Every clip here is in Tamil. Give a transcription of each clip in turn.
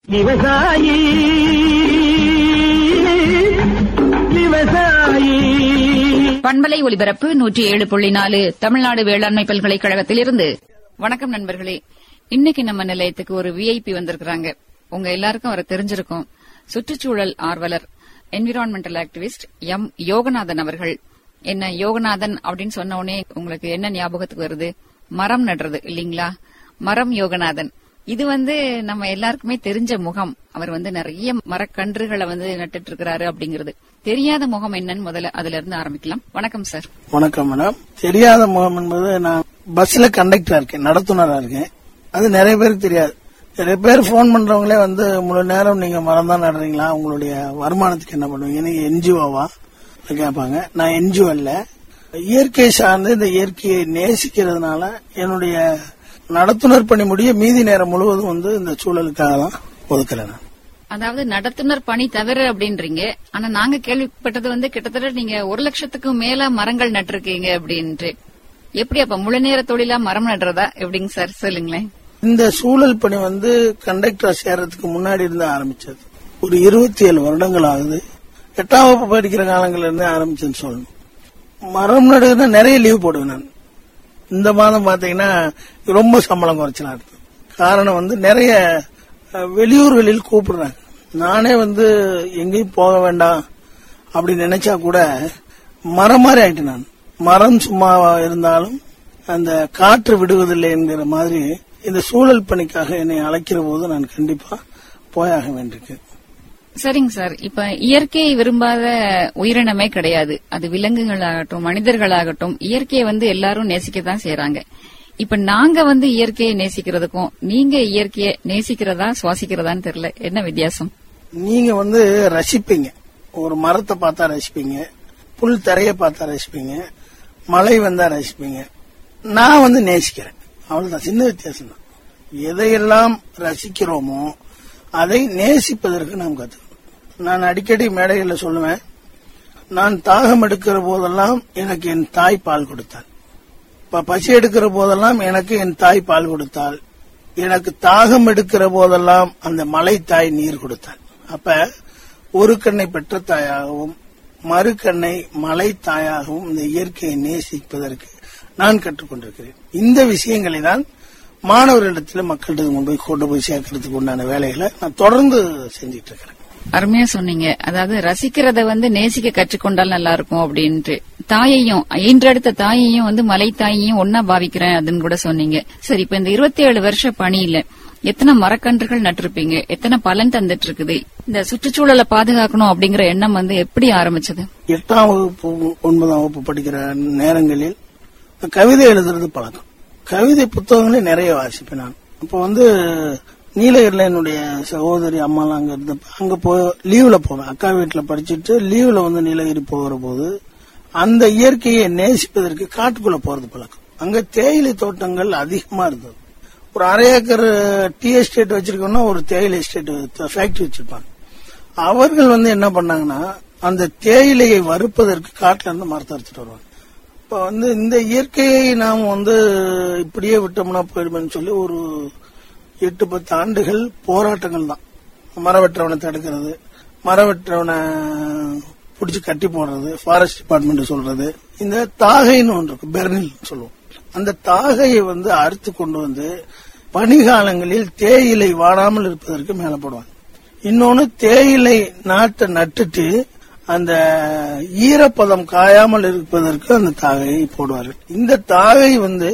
விவசாயி விவசாயி பண்பலை ஒலிபரப்பு நூற்றி ஏழு புள்ளி நாலு தமிழ்நாடு வேளாண்மை பல்கலைக்கழகத்திலிருந்து வணக்கம் நண்பர்களே இன்னைக்கு நம்ம நிலையத்துக்கு ஒரு விஐபி வந்திருக்கிறாங்க உங்க எல்லாருக்கும் அவரை தெரிஞ்சிருக்கும் சுற்றுச்சூழல் ஆர்வலர் என்விரான்மெண்டல் ஆக்டிவிஸ்ட் எம் யோகநாதன் அவர்கள் என்ன யோகநாதன் அப்படின்னு சொன்ன உடனே உங்களுக்கு என்ன ஞாபகத்துக்கு வருது மரம் நடுறது இல்லீங்களா மரம் யோகநாதன் இது வந்து நம்ம எல்லாருக்குமே தெரிஞ்ச முகம் அவர் வந்து நிறைய மரக்கன்றுகளை வந்து நட்டுட்டு இருக்கிறாரு அப்படிங்கிறது தெரியாத முகம் என்னன்னு முதல்ல அதுல இருந்து ஆரம்பிக்கலாம் வணக்கம் சார் வணக்கம் மேடம் தெரியாத முகம் என்பது நான் பஸ்ல கண்டக்டரா இருக்கேன் நடத்துனரா இருக்கேன் அது நிறைய பேருக்கு தெரியாது நிறைய பேர் போன் பண்றவங்களே வந்து முழு நேரம் நீங்க மரம் தான் நடுறீங்களா உங்களுடைய வருமானத்துக்கு என்ன பண்ணுவீங்க நீங்க என்ஜிஓவா கேட்பாங்க நான் என்ஜிஓ இல்ல இயற்கை சார்ந்து இந்த இயற்கையை நேசிக்கிறதுனால என்னுடைய நடத்துனர் பணி முடிய மீதி நேரம் முழுவதும் வந்து இந்த சூழலுக்காக தான் ஒதுக்குறேன் நான். அதாவது நடத்துனர் பணி தவிர அப்படின்றீங்க ஆனா நாங்க கேள்விப்பட்டது வந்து கிட்டத்தட்ட நீங்க ஒரு லட்சத்துக்கும் மேல மரங்கள் நட்டிருக்கீங்க அப்படின்ட்டு எப்படி அப்ப முழு நேர தொழிலா மரம் நடுறதா எப்படிங்க சார் சொல்லுங்களேன் இந்த சூழல் பணி வந்து கண்டக்டரா சேர்றதுக்கு முன்னாடி இருந்து ஆரம்பிச்சது ஒரு இருபத்தி ஏழு வருடங்கள் ஆகுது எட்டாம் வகுப்பு படிக்கிற காலங்கள்ல இருந்து ஆரம்பிச்சேன்னு சொல்லணும் மரம் நடுன்னா நிறைய லீவ் போடுவேன் நான் இந்த மாதம் பாத்தீங்கன்னா ரொம்ப சம்பளம் குறைச்சலா இருக்கு காரணம் வந்து நிறைய அஹ், வெளியூர்களில் கூப்பிடுறாங்க நானே வந்து எங்கேயும் போக வேண்டாம் அப்படி நினைச்சா கூட மரம் மாதிரி ஆயிட்டேன் நான் மரம் சும்மா இருந்தாலும் அந்த காற்று விடுவதில்லை என்கிற மாதிரி இந்த சூழல் பணிக்காக என்னை அழைக்கிற போது நான் கண்டிப்பா போயாக வேண்டியிருக்கு சரிங்க சார் இப்ப இயற்கையை விரும்பாத உயிரினமே கிடையாது அது விலங்குகளாகட்டும் மனிதர்களாகட்டும் இயற்கையை வந்து எல்லாரும் நேசிக்கத்தான் செய்யறாங்க இப்ப நாங்க வந்து இயற்கையை நேசிக்கிறதுக்கும் நீங்க இயற்கையை நேசிக்கிறதா சுவாசிக்கிறதான்னு தெரியல என்ன வித்தியாசம் நீங்க வந்து ரசிப்பீங்க ஒரு மரத்தை பார்த்தா ரசிப்பீங்க புல் தரைய பார்த்தா ரசிப்பீங்க மழை வந்தா ரசிப்பீங்க நான் வந்து நேசிக்கிறேன் அவ்வளவுதான் சின்ன வித்தியாசம் தான் எதையெல்லாம் ரசிக்கிறோமோ அதை நேசிப்பதற்கு நாம் கத்துக்கணும் நான் அடிக்கடி மேடைகளில் சொல்லுவேன் நான் தாகம் எடுக்கிற போதெல்லாம் எனக்கு என் தாய் பால் கொடுத்தாள் இப்ப பசி எடுக்கிற போதெல்லாம் எனக்கு என் தாய் பால் கொடுத்தாள் எனக்கு தாகம் எடுக்கிற போதெல்லாம் அந்த மலை தாய் நீர் கொடுத்தாள் அப்ப ஒரு கண்ணை பெற்ற தாயாகவும் மறு கண்ணை மலை தாயாகவும் இந்த இயற்கையை நேசிப்பதற்கு நான் கற்றுக்கொண்டிருக்கிறேன் இந்த விஷயங்களை தான் மாணவர்களிடத்தில் மக்கள்கிட்ட கொண்டு போய் கொண்டு போய் சேர்க்கறதுக்கு உண்டான வேலைகளை நான் தொடர்ந்து செஞ்சிட்டு இருக்கிறேன் அருமையா சொன்னீங்க அதாவது ரசிக்கிறத வந்து நேசிக்க கற்றுக்கொண்டால் நல்லா இருக்கும் அப்படின்ட்டு தாயையும் ஈன்றெடுத்த தாயையும் வந்து மலை தாயையும் ஒன்னா பாவிக்கிறேன் அதுன்னு கூட சொன்னீங்க சரி இப்ப இந்த இருபத்தி ஏழு வருஷ பணியில எத்தனை மரக்கன்றுகள் நட்டிருப்பீங்க எத்தனை பலன் தந்துட்டு இருக்குது இந்த சுற்றுச்சூழலை பாதுகாக்கணும் அப்படிங்கிற எண்ணம் வந்து எப்படி ஆரம்பிச்சது எட்டாம் வகுப்பு ஒன்பதாம் வகுப்பு படிக்கிற நேரங்களில் கவிதை எழுதுறது பழக்கம் கவிதை புத்தகங்களே நிறைய வாசிப்பேன் நான் அப்போ வந்து நீலகிரில என்னுடைய சகோதரி அம்மாலாம் அங்க இருந்தப்ப அங்க போ லீவ்ல போவேன் அக்கா வீட்டுல படிச்சுட்டு லீவ்ல வந்து நீலகிரி போகிற போது அந்த இயற்கையை நேசிப்பதற்கு காட்டுக்குள்ள போறது பழக்கம் அங்க தேயிலை தோட்டங்கள் அதிகமா இருந்தது ஒரு அரை ஏக்கர் டீ எஸ்டேட் வச்சிருக்கோம்னா ஒரு தேயிலை எஸ்டேட் ஃபேக்டரி வச்சிருப்பாங்க அவர்கள் வந்து என்ன பண்ணாங்கன்னா அந்த தேயிலையை வறுப்பதற்கு காட்டுல இருந்து மரத்தை அறுத்துட்டு வருவாங்க இப்ப வந்து இந்த இயற்கையை நாம் வந்து இப்படியே விட்டோம்னா போயிடுமேன்னு சொல்லி ஒரு எட்டு பத்து ஆண்டுகள் போராட்டங்கள் தான் மரம் வெட்டுறவனை தடுக்கிறது மரம் வெட்டுறவனை பிடிச்சி கட்டி போடுறது ஃபாரஸ்ட் டிபார்ட்மெண்ட் சொல்றது இந்த தாகைன்னு ஒன்று இருக்கு பெர்னில் சொல்லுவோம் அந்த தாகையை வந்து அறுத்து கொண்டு வந்து பனிகாலங்களில் தேயிலை வாடாமல் இருப்பதற்கு மேல போடுவாங்க இன்னொன்னு தேயிலை நாட்டை நட்டுட்டு அந்த ஈரப்பதம் காயாமல் இருப்பதற்கு அந்த தாகையை போடுவார்கள் இந்த தாகை வந்து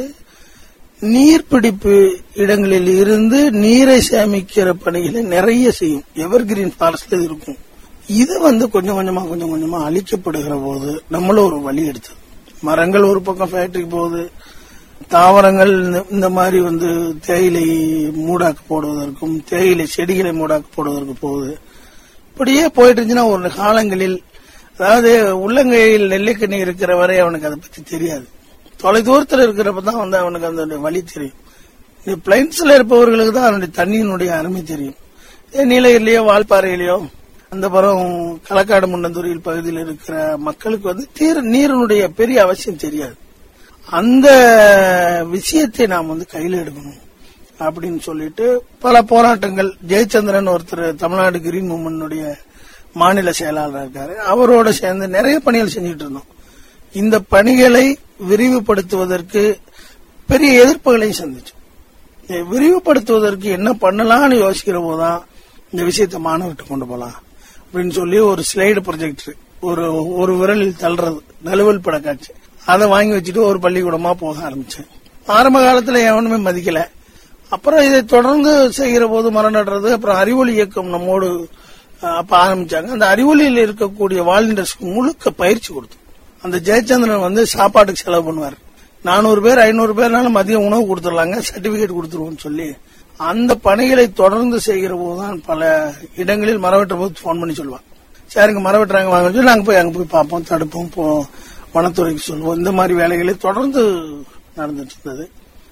நீர்பிடிப்பு இடங்களில் இருந்து நீரை சேமிக்கிற பணிகளை நிறைய செய்யும் எவர்கிரீன் ஃபாரஸ்ட்ல இருக்கும் இது வந்து கொஞ்சம் கொஞ்சமா கொஞ்சம் கொஞ்சமா அழிக்கப்படுகிற போது நம்மளும் ஒரு வழி எடுத்தது மரங்கள் ஒரு பக்கம் ஃபேக்டரிக்கு போகுது தாவரங்கள் இந்த- இந்த மாதிரி வந்து தேயிலை மூடாக்கு போடுவதற்கும் தேயிலை செடிகளை மூடாக்கு போடுவதற்கு போகுது இப்படியே போயிட்டு இருந்துச்சுன்னா ஒரு காலங்களில் அதாவது உள்ளங்கையில் நெல்லிக்கனி இருக்கிற வரை அவனுக்கு அதை பத்தி தெரியாது தொலை தூரத்தில் இருக்கிறப்ப தான் வந்து அவனுக்கு அந்த வழி தெரியும் இந்த பிளைன்ஸ்ல இருப்பவர்களுக்கு தான் அதனுடைய தண்ணியினுடைய அருமை தெரியும் இதே நீலகிரிலேயோ வால்பாறையிலயோ அந்த புறம் களக்காடு முன்னந்தூரில் பகுதியில் இருக்கிற மக்களுக்கு வந்து தீர நீரினுடைய பெரிய அவசியம் தெரியாது அந்த விஷயத்தை நாம் வந்து கையில் எடுக்கணும் அப்படின்னு சொல்லிட்டு பல போராட்டங்கள் ஜெயச்சந்திரன் ஒருத்தர் தமிழ்நாடு கிரீன் மூவ்மெண்டுடைய மாநில செயலாளர் இருக்காரு அவரோட சேர்ந்து நிறைய பணிகள் செஞ்சுட்டு இருந்தோம் இந்த பணிகளை விரிவுபடுத்துவதற்கு பெரிய எதிர்ப்புகளையும் சந்திச்சோம் இதை விரிவுபடுத்துவதற்கு என்ன பண்ணலாம்னு யோசிக்கிற போதுதான் இந்த விஷயத்தை மாணவர்கிட்ட கொண்டு போலாம் அப்படின்னு சொல்லி ஒரு ஸ்லைடு ப்ரொஜெக்டர் ஒரு ஒரு விரலில் தள்ளுறது நழுவல் படக்காட்சி அதை வாங்கி வச்சுட்டு ஒரு பள்ளிக்கூடமா போக ஆரம்பிச்சேன் ஆரம்ப காலத்துல எவனுமே மதிக்கல அப்புறம் இதை தொடர்ந்து செய்கிற போது மரம் நடுறது அப்புறம் அறிவொளி இயக்கம் நம்மோடு அஹ், அப்ப ஆரம்பிச்சாங்க அந்த அறிவொளியில் இருக்கக்கூடிய வாலண்டியர்ஸ்க்கு முழுக்க பயிற்சி கொடுத்தோம் அந்த ஜெயச்சந்திரன் வந்து சாப்பாட்டுக்கு செலவு பண்ணுவார் நானூறு பேர் ஐநூறு பேர்னாலும் மதியம் உணவு கொடுத்துடலாங்க சர்டிபிகேட் கொடுத்துருவோம்னு சொல்லி அந்த பணிகளை தொடர்ந்து செய்கிற போதுதான் பல இடங்களில் மரவெட்டுற போது போன் பண்ணி சொல்லுவாங்க சரிங்க மரம் வெட்டுறாங்க வாங்க சொல்லி நாங்க போய் அங்க போய் பார்ப்போம் தடுப்போம் போ வனத்துறைக்கு சொல்லுவோம் இந்த மாதிரி வேலைகளை தொடர்ந்து நடந்துட்டு இருந்தது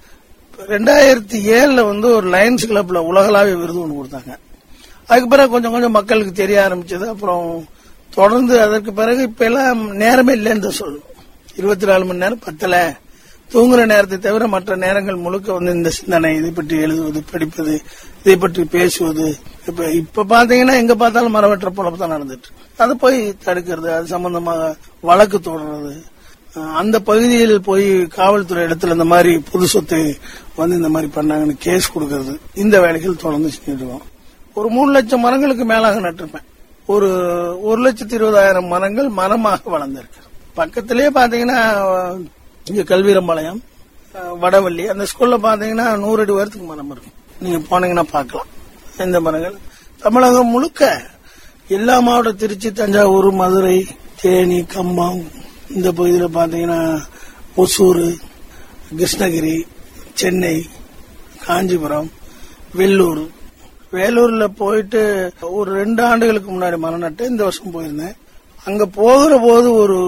ரெண்டாயிரத்தி ஏழுல வந்து ஒரு லயன்ஸ் கிளப்ல உலகளாவிய விருது ஒன்று கொடுத்தாங்க அதுக்கு பிறகு கொஞ்சம் கொஞ்சம் மக்களுக்கு தெரிய ஆரம்பிச்சது அப்புறம் தொடர்ந்து அதற்கு பிறகு இப்ப எல்லாம் நேரமே இல்லைன்னு தான் சொல்லணும் இருபத்தி நாலு மணி நேரம் பத்தல தூங்குற நேரத்தை தவிர மற்ற நேரங்கள் முழுக்க வந்து இந்த சிந்தனை இதை பற்றி எழுதுவது படிப்பது இதை பற்றி பேசுவது இப்ப இப்ப பாத்தீங்கன்னா எங்க பார்த்தாலும் மரவற்ற பொழப்பு தான் நடந்துட்டு இருக்கு. அதை போய் தடுக்கிறது அது சம்பந்தமாக வழக்கு தொடர்றது அஹ் அந்த பகுதியில் போய் காவல்துறை இடத்துல இந்த மாதிரி பொது சொத்து வந்து இந்த மாதிரி பண்ணாங்கன்னு கேஸ் கொடுக்கறது இந்த வேலைகள் தொடர்ந்து செஞ்சுட்டு இருக்கோம் ஒரு மூணு லட்சம் மரங்களுக்கு மேலாக நட்டிருப்பேன் ஒரு ஒரு லட்சத்தி இருபதாயிரம் மரங்கள் மரமாக வளர்ந்திருக்கு பக்கத்திலேயே பாத்தீங்கன்னா அஹ், இங்க கல்வீரம்பாளையம் அஹ், வடவள்ளி அந்த ஸ்கூல்ல பாத்தீங்கன்னா நூறு அடி உயரத்துக்கு மரம் இருக்கும் நீங்க போனீங்கன்னா பார்க்கலாம் இந்த மரங்கள் தமிழகம் முழுக்க எல்லா மாவட்டம் திருச்சி தஞ்சாவூர் மதுரை தேனி கம்பம் இந்த பகுதியில் பாத்தீங்கன்னா ஒசூர் கிருஷ்ணகிரி சென்னை காஞ்சிபுரம் வெள்ளூர் வேலூர்ல போயிட்டு ஒரு ரெண்டு ஆண்டுகளுக்கு முன்னாடி மரம் நட்டு இந்த வருஷம் போயிருந்தேன் அங்க போகிற போது ஒரு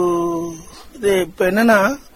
இது இப்ப என்னன்னா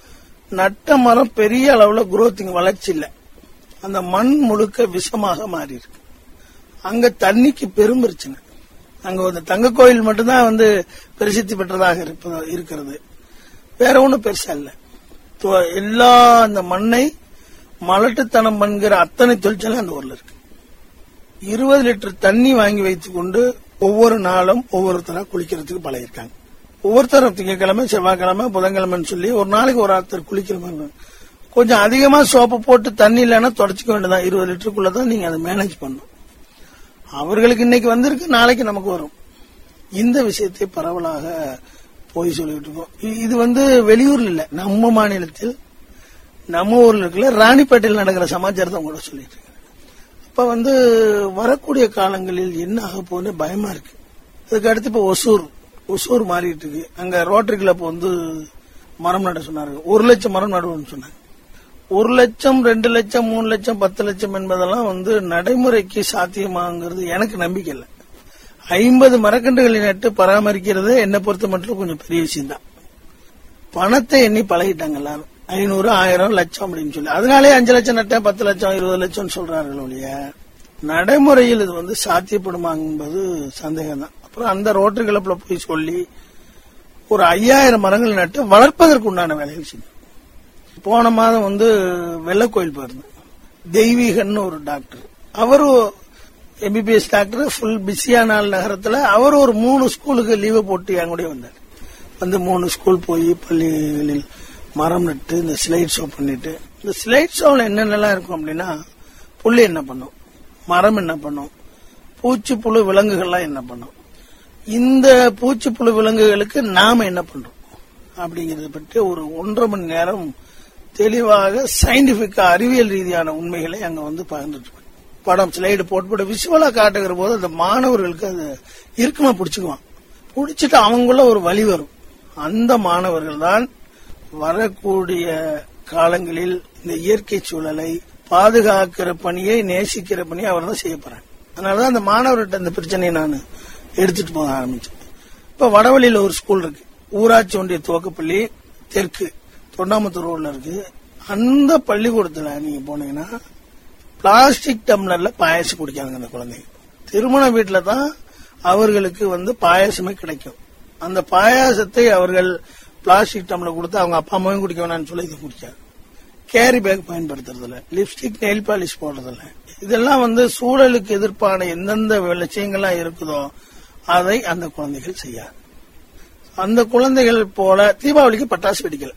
நட்ட மரம் பெரிய அளவுல குரோத்திங் வளர்ச்சி இல்ல அந்த மண் முழுக்க விஷமாக மாறி இருக்கு அங்க தண்ணிக்கு பெரும் பிரச்சனை அங்க வந்து தங்க கோயில் மட்டும்தான் வந்து பிரசித்தி பெற்றதாக இருப்ப- இருக்கிறது வேற ஒண்ணும் பெருசா இல்ல துவ- எல்லா அந்த மண்ணை மலட்டுத்தனம் பண்ணுகிற அத்தனை தொழிற்சாலை அந்த ஊர்ல இருக்கு இருபது லிட்டர் தண்ணி வாங்கி வைத்துக் கொண்டு ஒவ்வொரு நாளும் ஒவ்வொருத்தரா குளிக்கிறதுக்கு பழகிருக்காங்க ஒவ்வொருத்தரும் திங்கக்கிழமை செவ்வாய்க்கிழமை புதன்கிழமைன்னு சொல்லி ஒரு நாளைக்கு ஒரு ஆத்தர் குளிக்கிற மாதிரி இருக்கும். கொஞ்சம் அதிகமா சோப்பு போட்டு தண்ணி இல்லைன்னா தொடச்சிக்க வேண்டியதான் இருபது லிட்டருக்குள்ள தான் நீங்க அதை மேனேஜ் பண்ணணும் அவர்களுக்கு இன்னைக்கு வந்திருக்கு நாளைக்கு நமக்கு வரும் இந்த விஷயத்தை பரவலாக போய் சொல்லிட்டு இருக்கோம் இ- இது வந்து வெளியூர்ல இல்ல நம்ம மாநிலத்தில் நம்ம ஊர்ல இருக்குல்ல ராணிப்பேட்டையில் நடக்கிற சமாச்சாரத்தை கூட சொல்லிட்டு இருக்கேன் அப்ப வந்து வரக்கூடிய காலங்களில் என்ன ஆக போகுதுன்னு பயமா இருக்கு அதுக்கு அடுத்து இப்ப ஒசூர் ஒசூர் மாறிட்டு இருக்கு அங்க ரோட்டரி கிளப் வந்து மரம் நட சொன்னாரு ஒரு லட்சம் மரம் நடுவோம்னு சொன்னாங்க ஒரு லட்சம் ரெண்டு லட்சம் மூணு லட்சம் பத்து லட்சம் என்பதெல்லாம் வந்து நடைமுறைக்கு சாத்தியமாங்கிறது எனக்கு நம்பிக்கை இல்லை ஐம்பது மரக்கன்றுகளை நட்டு பராமரிக்கிறது என்னை பொறுத்த மட்டும் கொஞ்சம் பெரிய விஷயம் தான் பணத்தை எண்ணி பழகிட்டாங்க எல்லாரும் ஐநூறு ஆயிரம் லட்சம் அப்படின்னு சொல்லி அதனாலே அஞ்சு லட்சம் நட்டேன் பத்து லட்சம் இருபது லட்சம் சொல்றார்கள் ஒழிய நடைமுறையில் இது வந்து சாத்தியப்படுமா என்பது சந்தேகம் தான் அப்புறம் அந்த ரோட்டரி கிளப்ல போய் சொல்லி ஒரு ஐயாயிரம் மரங்கள் நட்டு வளர்ப்பதற்கு உண்டான வேலைகள் செஞ்சோம் போன மாதம் வந்து வெள்ளக்கோயில் போயிருந்தேன் தெய்வீகன்னு ஒரு டாக்டர் அவரு எம்பிபிஎஸ் டாக்டர் ஃபுல் பிஸியான நகரத்துல அவர் ஒரு மூணு ஸ்கூலுக்கு லீவு போட்டு என் கூட வந்தார் வந்து மூணு ஸ்கூல் போய் பள்ளிகளில் மரம் நட்டு இந்த ஸ்லைட் ஷோ பண்ணிட்டு இந்த ஸ்லைட் ஷோவில் என்னென்னலாம் இருக்கும் அப்படின்னா புல்லு என்ன பண்ணும் மரம் என்ன பண்ணும் பூச்சி புழு விலங்குகள்லாம் என்ன பண்ணும் இந்த பூச்சி புழு விலங்குகளுக்கு நாம என்ன பண்றோம் அப்படிங்கறத பற்றி ஒரு ஒன்றரை மணி நேரம் தெளிவாக சயின்டிபிக்கா அறிவியல் ரீதியான உண்மைகளை அங்க வந்து பகிர்ந்துட்டு இருக்கோம். படம் ஸ்லைடு போட்டு போட்டு விஷுவலா காட்டுகிற போது அந்த மாணவர்களுக்கு அது இறுக்கமா பிடிச்சுக்குவான் பிடிச்சிட்டு அவங்கள ஒரு வழி வரும் அந்த மாணவர்கள் தான் வரக்கூடிய காலங்களில் இந்த இயற்கை சூழலை பாதுகாக்கிற பணியை நேசிக்கிற பணியை அவர் தான் செய்ய போறாங்க அதனாலதான் அந்த மாணவர்கிட்ட இந்த பிரச்சனையை நான் எடுத்துட்டு போக ஆரம்பிச்சேன் இப்ப வடவழியில ஒரு ஸ்கூல் இருக்கு ஊராட்சி ஒன்றிய துவக்கப்பள்ளி தெற்கு தொண்டாமுத்தூர் ரோட்ல இருக்கு அந்த பள்ளிக்கூடத்துல நீங்க போனீங்கன்னா பிளாஸ்டிக் டம்ளர்ல பாயாசம் குடிக்காங்க அந்த குழந்தைங்க திருமண வீட்டுல தான் அவர்களுக்கு வந்து பாயாசமே கிடைக்கும் அந்த பாயாசத்தை அவர்கள் பிளாஸ்டிக் டம்ளர் கொடுத்து அவங்க அப்பா அம்மாவும் குடிக்க வேணாம்னு சொல்லி இதை குடிக்காது கேரி பேக் பயன்படுத்துறது இல்ல லிப்ஸ்டிக் நெயில் பாலிஷ் போடுறது இல்ல இதெல்லாம் வந்து சூழலுக்கு எதிர்ப்பான எந்தெந்த விஷயங்கள்லாம் இருக்குதோ அதை அந்த குழந்தைகள் செய்யாது அந்த குழந்தைகள் போல தீபாவளிக்கு பட்டாசு வெடிக்கல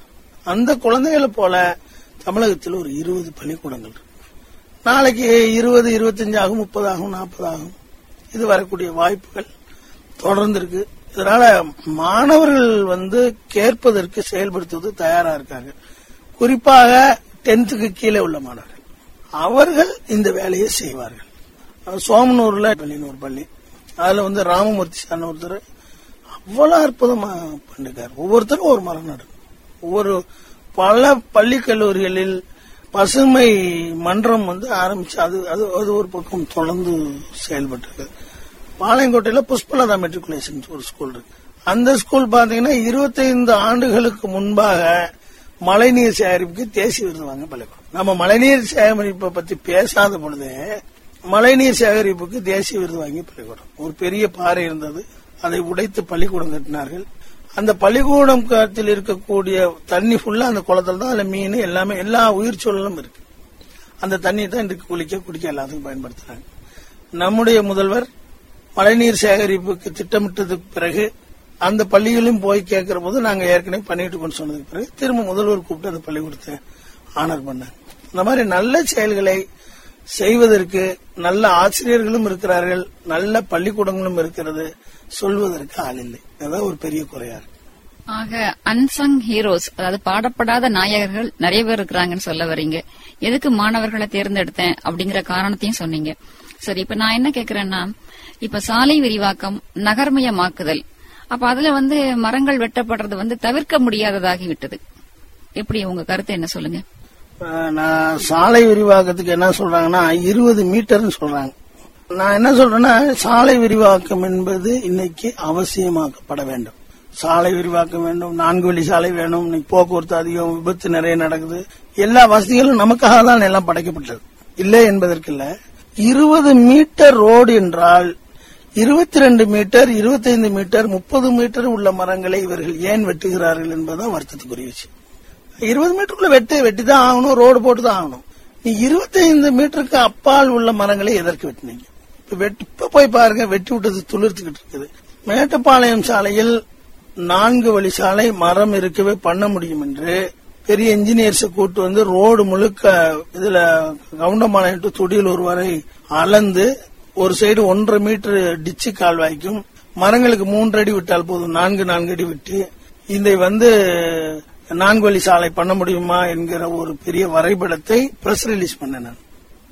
அந்த குழந்தைகளை போல தமிழகத்தில் ஒரு இருபது பள்ளிக்கூடங்கள் இருக்கு நாளைக்கு இருபது இருபத்தஞ்சு ஆகும் முப்பது ஆகும் நாற்பது ஆகும் இது வரக்கூடிய வாய்ப்புகள் தொடர்ந்து இருக்கு இதனால மாணவர்கள் வந்து கேட்பதற்கு செயல்படுத்துவது தயாரா இருக்காங்க குறிப்பாக டென்த்துக்கு கீழே உள்ள மாணவர்கள் அவர்கள் இந்த வேலையை செய்வார்கள் அஹ் சோமனூர்ல பள்ளின்னு ஒரு பள்ளி அதுல வந்து ராமமூர்த்தி சார்னு ஒருத்தர் அவ்வளவு அற்புதமா பண்ணிருக்காரு ஒவ்வொருத்தரும் ஒரு மரம் நடு ஒவ்வொரு பல பள்ளி கல்லூரிகளில் பசுமை மன்றம் வந்து ஆரம்பிச்சு அது அது அது ஒரு பக்கம் தொடர்ந்து செயல்பட்டு பாளையங்கோட்டையில புஷ்பலதா மெட்ரிகுலேஷன் ஒரு ஸ்கூல் இருக்கு அந்த ஸ்கூல் பாத்தீங்கன்னா 25 ஆண்டுகளுக்கு முன்பாக மழைநீர் சேகரிப்புக்கு தேசிய விருது வாங்க பள்ளிக்கூடம் நம்ம மழைநீர் சேகரிப்பை பத்தி பேசாத பொழுதே மழைநீர் சேகரிப்புக்கு தேசிய விருது வாங்கி பள்ளிக்கூடம் ஒரு பெரிய பாறை இருந்தது அதை உடைத்து பள்ளிக்கூடம் கட்டினார்கள் அந்த பள்ளிக்கூடம் காலத்தில் இருக்கக்கூடிய தண்ணி ஃபுல்லா அந்த குளத்துல தான் அதுல மீன் எல்லாமே எல்லா உயிர் சூழலும் இருக்கு அந்த தண்ணி தான் இன்றைக்கு குளிக்க குடிக்க எல்லாத்துக்கும் பயன்படுத்துறாங்க நம்முடைய முதல்வர் மழைநீர் சேகரிப்புக்கு திட்டமிட்டதுக்கு பிறகு அந்த பள்ளிகளையும் போய் கேட்கிற போது நாங்க ஏற்கனவே பண்ணிட்டு இருக்கோம்னு சொன்னதுக்கு பிறகு திரும்ப முதல்வர் கூப்பிட்டு அந்த பள்ளிக்கூடத்தை ஆனர் பண்ணாங்க இந்த மாதிரி நல்ல செயல்களை செய்வதற்கு நல்ல ஆசிரியர்களும் இருக்கிறார்கள் நல்ல பள்ளிக்கூடங்களும் இருக்கிறது சொல்வதற்கு ஆள் இல்லை அதான் ஒரு பெரிய குறையா இருக்கு ஆக அன்சங் ஹீரோஸ் அதாவது பாடப்படாத நாயகர்கள் நிறைய பேர் இருக்கிறாங்கன்னு சொல்ல வரீங்க எதுக்கு மாணவர்களை தேர்ந்தெடுத்தேன் அப்படிங்கிற காரணத்தையும் சொன்னீங்க சரி இப்ப நான் என்ன கேக்குறேன்னா இப்ப சாலை விரிவாக்கம் நகர்மயமாக்குதல் அப்ப அதுல வந்து மரங்கள் வெட்டப்படுறது வந்து தவிர்க்க முடியாததாகி விட்டது எப்படி உங்க கருத்து என்ன சொல்லுங்க அஹ் நான் சாலை விரிவாக்கத்துக்கு என்ன சொல்றாங்கன்னா இருபது மீட்டர்னு சொல்றாங்க நான் என்ன சொல்றேன்னா சாலை விரிவாக்கம் என்பது இன்னைக்கு அவசியமாக்கப்பட வேண்டும் சாலை விரிவாக்கம் வேண்டும் நான்கு வழி சாலை வேணும் இன்னைக்கு போக்குவரத்து அதிகம் விபத்து நிறைய நடக்குது எல்லா வசதிகளும் நமக்காக தான் எல்லாம் படைக்கப்பட்டது இல்லை என்பதற்கு இல்ல இருபது மீட்டர் ரோடு என்றால் இருபத்தி ரெண்டு மீட்டர் இருபத்தைந்து மீட்டர் முப்பது மீட்டர் உள்ள மரங்களை இவர்கள் ஏன் வெட்டுகிறார்கள் என்பதுதான் வருத்தத்துக்குரிய விஷயம் இருபது மீட்டருக்குள்ள வெட்டு வெட்டி தான் ஆகணும் ரோடு போட்டு தான் ஆகணும் நீ இருபத்தைந்து மீட்டருக்கு அப்பால் உள்ள மரங்களை எதற்கு வெட்டினீங்க இப்ப வெட்டி இப்ப போய் பாருங்க வெட்டி விட்டது துளிர்த்துக்கிட்டு இருக்குது மேட்டுப்பாளையம் சாலையில் நான்கு வழி சாலை மரம் இருக்கவே பண்ண முடியும் என்று பெரிய இன்ஜினியர்ஸை கூட்டு வந்து ரோடு முழுக்க இதுல கவுண்டம்பாளையம் டு துடியலூர் வரை அளந்து ஒரு சைடு ஒன்றரை மீட்டர் டிச்சு கால்வாய்க்கும் மரங்களுக்கு மூன்று அடி விட்டால் போதும் நான்கு நான்கு அடி விட்டு இதை வந்து நான்கு வழி சாலை பண்ண முடியுமா என்கிற ஒரு பெரிய வரைபடத்தை பிரஸ் ரிலீஸ் பண்ணேன் நான்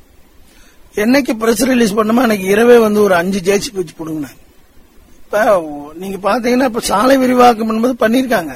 என்னைக்கு பிரஸ் ரிலீஸ் பண்ணமா எனக்கு இரவே வந்து ஒரு அஞ்சு ஜேசி வச்சு போடுங்க இப்ப நீங்க பாத்தீங்கன்னா இப்ப சாலை விரிவாக்கம் என்பது பண்ணிருக்காங்க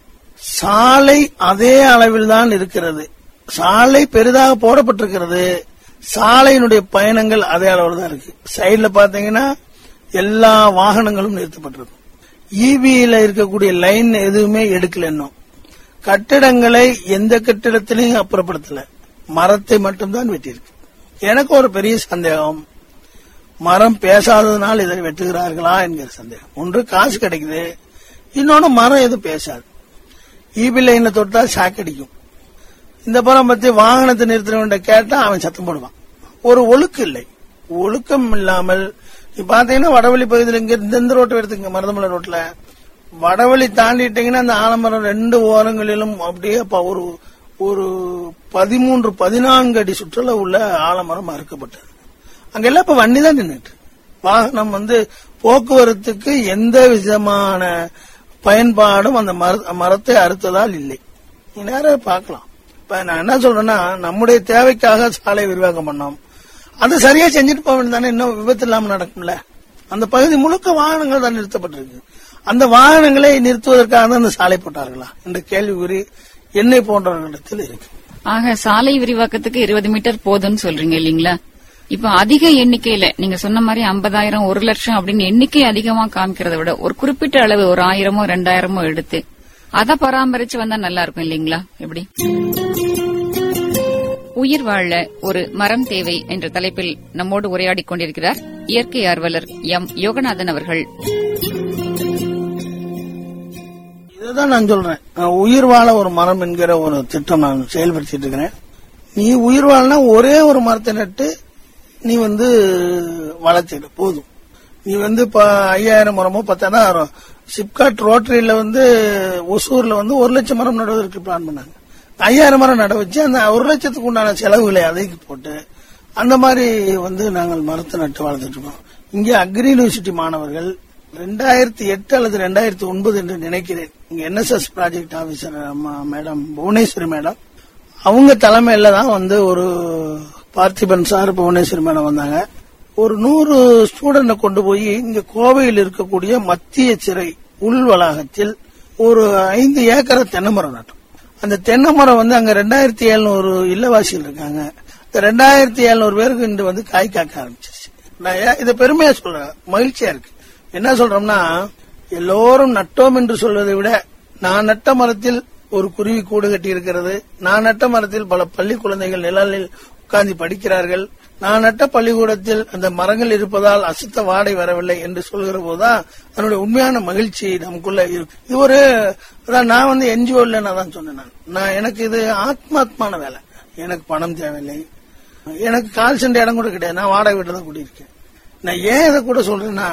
சாலை அதே அளவில் தான் இருக்கிறது சாலை பெரிதாக போடப்பட்டிருக்கிறது சாலையினுடைய பயணங்கள் அதே அளவில் தான் இருக்கு சைடுல பாத்தீங்கன்னா எல்லா வாகனங்களும் நிறுத்தப்பட்டிருக்கும் ஈபியில இருக்கக்கூடிய லைன் எதுவுமே எடுக்கல இன்னும் கட்டிடங்களை எந்த கட்டிடத்திலையும் அப்புறப்படுத்தல மரத்தை மட்டும்தான் வெட்டியிருக்கு எனக்கு ஒரு பெரிய சந்தேகம் மரம் பேசாததுனால் இதை வெட்டுகிறார்களா என்கிற சந்தேகம் ஒன்று காசு கிடைக்குது இன்னொன்னு மரம் எதுவும் பேசாது ஈபி லைனை தொட்டா சாக்கடிக்கும் இந்த புறம் பத்தி வாகனத்தை நிறுத்தினவன் கேட்டா அவன் சத்தம் போடுவான் ஒரு ஒழுக்கு இல்லை ஒழுக்கம் இல்லாமல் நீ பாத்தீங்கன்னா வடவழி பகுதியில் இங்க இந்த இந்த ரோட்டை எடுத்துங்க மருதமலை ரோட்ல வடவழி தாண்டிட்டீங்கன்னா அந்த ஆலமரம் ரெண்டு ஓரங்களிலும் அப்படியே அப்ப ஒரு ஒரு பதிமூன்று பதினான்கு அடி சுற்றுலா உள்ள ஆலமரம் மறுக்கப்பட்டது அங்கெல்லாம் இப்ப வண்டி தான் நின்றுட்டு வாகனம் வந்து போக்குவரத்துக்கு எந்த விதமான பயன்பாடும் அந்த மர- மரத்தை அறுத்ததால் இல்லை நீ நேரம் பார்க்கலாம் இப்ப நான் என்ன சொல்றேன்னா நம்முடைய தேவைக்காக சாலை விரிவாக்கம் பண்ணோம் அது சரியா செஞ்சுட்டு போக வேண்டியதானே இன்னும் விபத்து இல்லாம நடக்கும்ல அந்த பகுதி முழுக்க வாகனங்கள் தான் நிறுத்தப்பட்டிருக்கு அந்த வாகனங்களை நிறுத்துவதற்காக தான் அந்த சாலை போட்டார்களா என்ற கேள்விக்குறி என்னை போன்றவர்களிடத்தில் இருக்கு ஆக சாலை விரிவாக்கத்துக்கு இருபது மீட்டர் போதும்னு சொல்றீங்க இல்லீங்களா இப்ப அதிக எண்ணிக்கையில நீங்க சொன்ன மாதிரி ஐம்பதாயிரம் ஒரு லட்சம் அப்படின்னு எண்ணிக்கை அதிகமா காமிக்கிறத விட ஒரு குறிப்பிட்ட அளவு ஒரு ஆயிரமோ ரெண்டாயிரமோ எடுத்து அதை பராமரிச்சு வந்தா நல்லா இருக்கும் இல்லீங்களா எப்படி உயிர் வாழ ஒரு மரம் தேவை என்ற தலைப்பில் நம்மோடு உரையாடிக் கொண்டிருக்கிறார் இயற்கை ஆர்வலர் எம் யோகநாதன் அவர்கள் அதுதான் நான் சொல்றேன் நான் உயிர் வாழ ஒரு மரம் என்கிற ஒரு திட்டம் நான் செயல்படுத்திட்டு இருக்கிறேன் நீ உயிர் வாழனா ஒரே ஒரு மரத்தை நட்டு நீ வந்து வளர்த்திடு போதும் நீ வந்து இப்ப ஐயாயிரம் மரமோ பத்தாயிரம் சிப்காட் ரோட்டரியில வந்து ஒசூர்ல வந்து ஒரு லட்சம் மரம் நடுவதற்கு பிளான் பண்ணாங்க ஐயாயிரம் மரம் நட வச்சு அந்த ஒரு லட்சத்துக்கு உண்டான செலவுகளை அதைக்கு போட்டு அந்த மாதிரி வந்து நாங்கள் மரத்தை நட்டு வளர்த்துட்டு இருக்கோம் இங்கே அக்ரி யூனிவர்சிட்டி மாணவர்கள் ரெண்டாயிரத்தி எட்டு அல்லது ரெண்டாயிரத்தி ஒன்பது என்று நினைக்கிறேன் இங்க NSS project officer madam Bhuvaneshwari madam அவங்க தலைமையில தான் வந்து ஒரு பார்த்திபன் சார் புவனேஸ்வரி மேடம் வந்தாங்க ஒரு நூறு ஸ்டூடெண்ட கொண்டு போய் இங்க கோவையில் இருக்கக்கூடிய மத்திய சிறை உள் வளாகத்தில் ஒரு ஐந்து ஏக்கரை தென்னை மரம் நட்டோம் அந்த தென்னை மரம் வந்து அங்க ரெண்டாயிரத்தி எழுநூறு இல்லவாசிகள் இருக்காங்க இந்த ரெண்டாயிரத்தி எழுநூறு பேருக்கு இன்று வந்து காய் காக்க ஆரம்பிச்சிருச்சு நான் ஏன் இதை பெருமையா சொல்றேன் மகிழ்ச்சியா இருக்கு என்ன சொல்றோம்னா எல்லோரும் நட்டோம் என்று சொல்வதை விட நான் நட்ட மரத்தில் ஒரு குருவி கூடு கட்டி இருக்கிறது நான் நட்ட மரத்தில் பல பள்ளி குழந்தைகள் நிழலில் உட்கார்ந்து படிக்கிறார்கள் நான் நட்ட பள்ளிக்கூடத்தில் அந்த மரங்கள் இருப்பதால் அசுத்த வாடை வரவில்லை என்று சொல்கிற போதுதான் அதனுடைய உண்மையான மகிழ்ச்சி நமக்குள்ள இருக்கு இது ஒரு அதான் நான் வந்து என்ஜிஓ நான் தான் சொன்னேன் நான். நான் எனக்கு இது ஆத்மாத்மான வேலை எனக்கு பணம் தேவையில்லை எனக்கு கால் சென்ற இடம் கூட கிடையாது நான் வாடகை வீட்டில் தான் குடியிருக்கேன் நான் ஏன் இதை கூட சொல்றேன்னா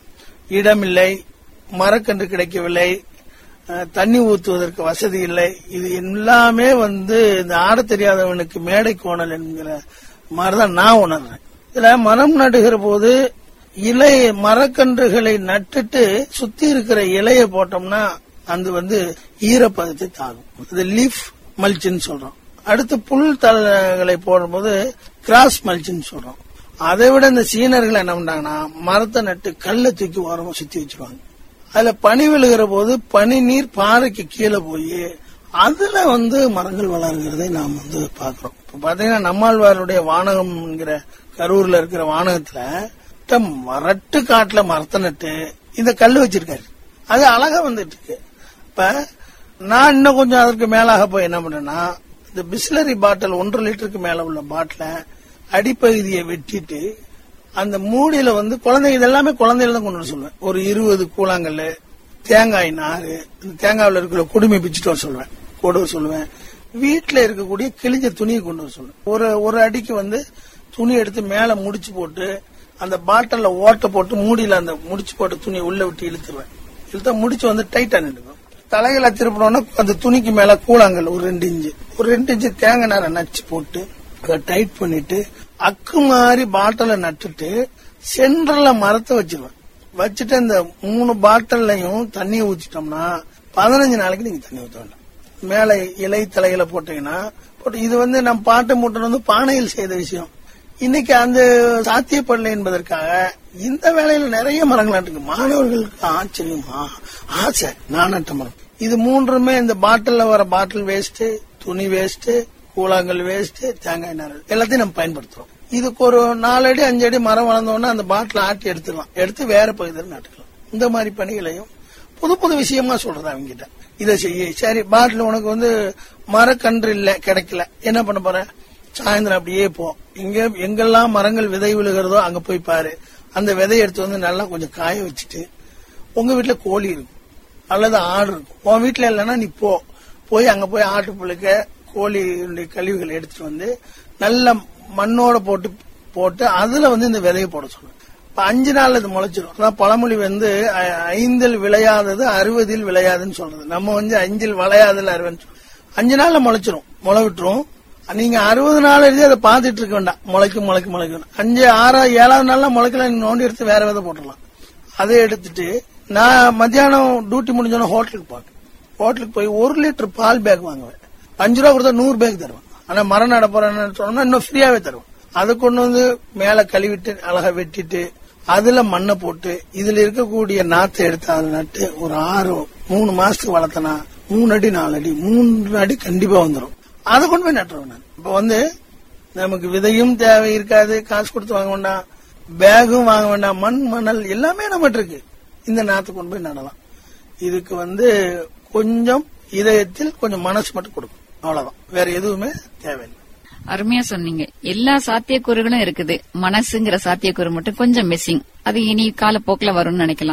இடமில்லை மரக்கன்று கிடைக்கவில்லை அஹ், தண்ணி ஊத்துவதற்கு வசதி இல்லை இது எல்லாமே வந்து இந்த ஆட தெரியாதவனுக்கு மேடை கோணல் என்கிற மாதிரிதான் நான் உணர்றேன் இதுல மரம் நடுகிற போது இலை மரக்கன்றுகளை நட்டுட்டு சுத்தி இருக்கிற இலையை போட்டோம்னா அது வந்து ஈரப்பதத்தை தாகும் இது லீஃப் மல்ச்சின்னு சொல்றோம் அடுத்து புல் தழைகளை போடும்போது கிராஸ் மல்ச்சின்னு சொல்றோம் அதை விட இந்த சீனர்கள் என்ன பண்றாங்கன்னா மரத்தை நட்டு கல்லை தூக்கி ஓரமா சுத்தி வச்சிருவாங்க அதுல பனி விழுகிற போது பனி நீர் பாறைக்கு கீழே போய் அதுல வந்து மரங்கள் வளர்கிறதை நாம் வந்து பாக்குறோம் இப்ப பாத்தீங்கன்னா நம்மாழ்வாருடைய வானகம் என்கிற கரூர்ல இருக்கிற வானகத்துல டம் மரட்டு காட்டுல மரத்தை நட்டு இந்த கல்லு வச்சிருக்காரு அது அழகா வந்துட்டு இருக்கு இப்ப நான் இன்னும் கொஞ்சம் அதற்கு மேலாக போய் என்ன பண்றேன்னா இந்த பிஸ்லரி பாட்டில் ஒன்றரை லிட்டருக்கு மேல உள்ள பாட்டில அடிப்பகுதியை வெட்டிட்டு அந்த மூடியில வந்து குழந்தைங்க இது எல்லாமே குழந்தையில தான் கொண்டு வர சொல்லுவேன் ஒரு இருபது கூழாங்கல் தேங்காய் நாறு இந்த தேங்காயில் இருக்கிற குடுமி பிச்சுட்டு வர சொல்லுவேன் கொண்டு வர சொல்லுவேன் வீட்டுல இருக்கக்கூடிய கிழிஞ்ச துணியை கொண்டு வர சொல்லுவேன் ஒரு ஒரு அடிக்கு வந்து துணி எடுத்து மேல முடிச்சு போட்டு அந்த பாட்டில்ல ஓட்டை போட்டு மூடியில அந்த முடிச்சு போட்ட துணியை உள்ள விட்டு இழுத்துருவேன் இழுத்தா முடிச்சு வந்து டைட்டா நின்றுக்கும் தலைகளை திருப்பினோன்னா அந்த துணிக்கு மேல கூழாங்கல் ஒரு ரெண்டு இன்ச்சு ஒரு ரெண்டு இன்ச்சு தேங்காய் நாரை நச்சு போட்டு அதை டைட் பண்ணிட்டு அக்கு மாதிரி பாட்டில நட்டுட்டு சென்டர்ல மரத்தை வச்சிருவேன் வச்சுட்டு அந்த மூணு பாட்டில்லையும் தண்ணியை ஊத்திட்டோம்னா பதினஞ்சு நாளைக்கு நீங்க தண்ணி ஊத்த வேண்டாம் மேல இலை தலைகளை போட்டீங்கன்னா போட்டு இது வந்து நம்ம பாட்டை மூட்டை வந்து பானையில் செய்த விஷயம் இன்னைக்கு அந்த சாத்தியப்படலை என்பதற்காக இந்த வேலையில நிறைய மரங்கள் நட்டுருக்கு மாணவர்களுக்கு ஆச்சரியமா ஆசை நான் நட்ட மரம் இது மூன்றுமே இந்த பாட்டில்ல வர பாட்டில் வேஸ்ட் துணி வேஸ்ட் கூழாங்கல் வேஸ்ட் தேங்காய் நார் எல்லாத்தையும் நம்ம பயன்படுத்துறோம் இதுக்கு ஒரு நாலு அடி அஞ்சு அடி மரம் வளர்ந்தோன்னா அந்த பாட்டில் ஆட்டி எடுத்துக்கலாம் எடுத்து வேற பகுதியில் நட்டுக்கலாம் இந்த மாதிரி பணிகளையும் புது புது விஷயமா சொல்றது அவங்கிட்ட இதை செய்ய சரி பாட்டில் உனக்கு வந்து மரக்கன்று இல்ல கிடைக்கல என்ன பண்ண போற சாயந்தரம் அப்படியே போ எங்க எங்கெல்லாம் மரங்கள் விதை விழுகிறதோ அங்க போய் பாரு அந்த விதையை எடுத்து வந்து நல்லா கொஞ்சம் காய வச்சுட்டு உங்க வீட்டுல கோழி இருக்கும் அல்லது ஆடு இருக்கும் உன் வீட்டுல இல்லைன்னா நீ போ போய் அங்க போய் ஆட்டு புழுக்க கோழியுடைய கழிவுகளை எடுத்துட்டு வந்து நல்ல மண்ணோட போட்டு போட்டு அதுல வந்து இந்த விதையை போட சொல்லுவேன் இப்ப அஞ்சு நாள் இது முளைச்சிடும் அதான் பழமொழி வந்து ஐ- ஐந்தில் விளையாதது அறுபதில் விளையாதுன்னு சொல்றது நம்ம வந்து அஞ்சில் விளையாதல் அறுபதுன்னு சொல்றோம். அஞ்சு நாள்ல முளைச்சிரும் முளை விட்டுரும் நீங்க அறுபது நாள் எழுதி அதை பார்த்துட்டு இருக்க வேண்டாம் முளைக்கும் முளைக்கும் முளைக்கும் அஞ்சு ஆறா ஏழாவது நாள்ல முளைக்கல நீங்க நோண்டி எடுத்து வேற விதை போட்டுடலாம் அதை எடுத்துட்டு நான் மத்தியானம் டியூட்டி முடிஞ்சோன்னா ஹோட்டலுக்கு போட்டேன் ஹோட்டலுக்கு போய் ஒரு லிட்டர் பால் பேக் வாங்குவேன் அஞ்சு ரூபா கொடுத்தா நூறு பேக் தருவேன் ஆனா மரம் நட போறேன்னு சொன்னா இன்னும் ஃப்ரீயாவே தருவேன் அதை கொண்டு வந்து மேல கழுவிட்டு அழகா வெட்டிட்டு அதுல மண்ணை போட்டு இதுல இருக்கக்கூடிய நாத்தை எடுத்து அதை நட்டு ஒரு ஆறு மூணு மாசத்துக்கு வளர்த்தனா மூணு அடி நாலு அடி மூணு அடி கண்டிப்பா வந்துடும் அதை கொண்டு போய் நட்டுருவேன் நான் இப்ப வந்து நமக்கு விதையும் தேவை இருக்காது காசு கொடுத்து வாங்க வேண்டாம் பேகும் வாங்க வேண்டாம் மண் மணல் எல்லாமே நம்மகிட்ட இருக்கு இந்த நாத்தை கொண்டு போய் நடலாம் இதுக்கு வந்து கொஞ்சம் இதயத்தில் கொஞ்சம் மனசு மட்டும் கொடுக்கும் அவ்வளவுதான் வேற எதுவுமே தேவையில்லை அருமையா சொன்னீங்க எல்லா சாத்தியக்கூறுகளும் இருக்குது மனசுங்கிற சாத்தியக்கூறு மட்டும் கொஞ்சம் மிஸ்ஸிங் அது இனி காலப்போக்கில் வரும்னு நினைக்கலாம்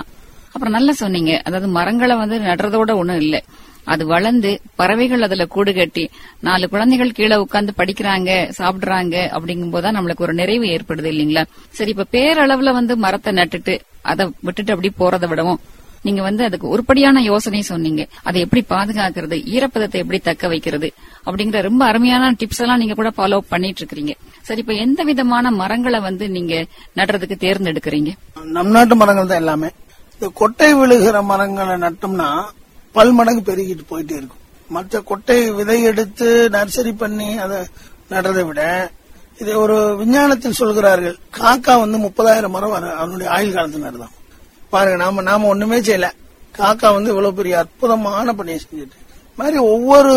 அப்புறம் நல்லா சொன்னீங்க அதாவது மரங்களை வந்து நடுறதோட ஒண்ணும் இல்ல அது வளர்ந்து பறவைகள் அதுல கூடு கட்டி நாலு குழந்தைகள் கீழே உட்கார்ந்து படிக்கிறாங்க சாப்பிடுறாங்க அப்படிங்கும் போதுதான் நம்மளுக்கு ஒரு நிறைவு ஏற்படுது இல்லீங்களா சரி இப்ப பேரளவுல வந்து மரத்தை நட்டுட்டு அதை விட்டுட்டு அப்படி போறதை விடவும் நீங்க வந்து அதுக்கு உருப்படியான யோசனை சொன்னீங்க அதை எப்படி பாதுகாக்கிறது ஈரப்பதத்தை எப்படி தக்க வைக்கிறது அப்படிங்கிற ரொம்ப அருமையான டிப்ஸ் எல்லாம் நீங்க கூட ஃபாலோ பண்ணிட்டு இருக்கீங்க சரி இப்ப எந்த விதமான மரங்களை வந்து நீங்க நடுறதுக்கு தேர்ந்தெடுக்கிறீங்க நம் நாட்டு மரங்கள் தான் எல்லாமே இந்த கொட்டை விழுகிற மரங்களை நட்டோம்னா பல் மடங்கு பெருகிட்டு போயிட்டே இருக்கும் மற்ற கொட்டை விதை எடுத்து நர்சரி பண்ணி அதை நடுறதை விட இதை ஒரு விஞ்ஞானத்தில் சொல்கிறார்கள் காக்கா வந்து முப்பதாயிரம் மரம் வர அதனுடைய ஆயுள் காலத்து நடுதான் பாருங்க நாம நாம ஒண்ணுமே செய்யல காக்கா வந்து இவ்வளவு பெரிய அற்புதமான பணியை செஞ்சுட்டு இது மாதிரி ஒவ்வொரு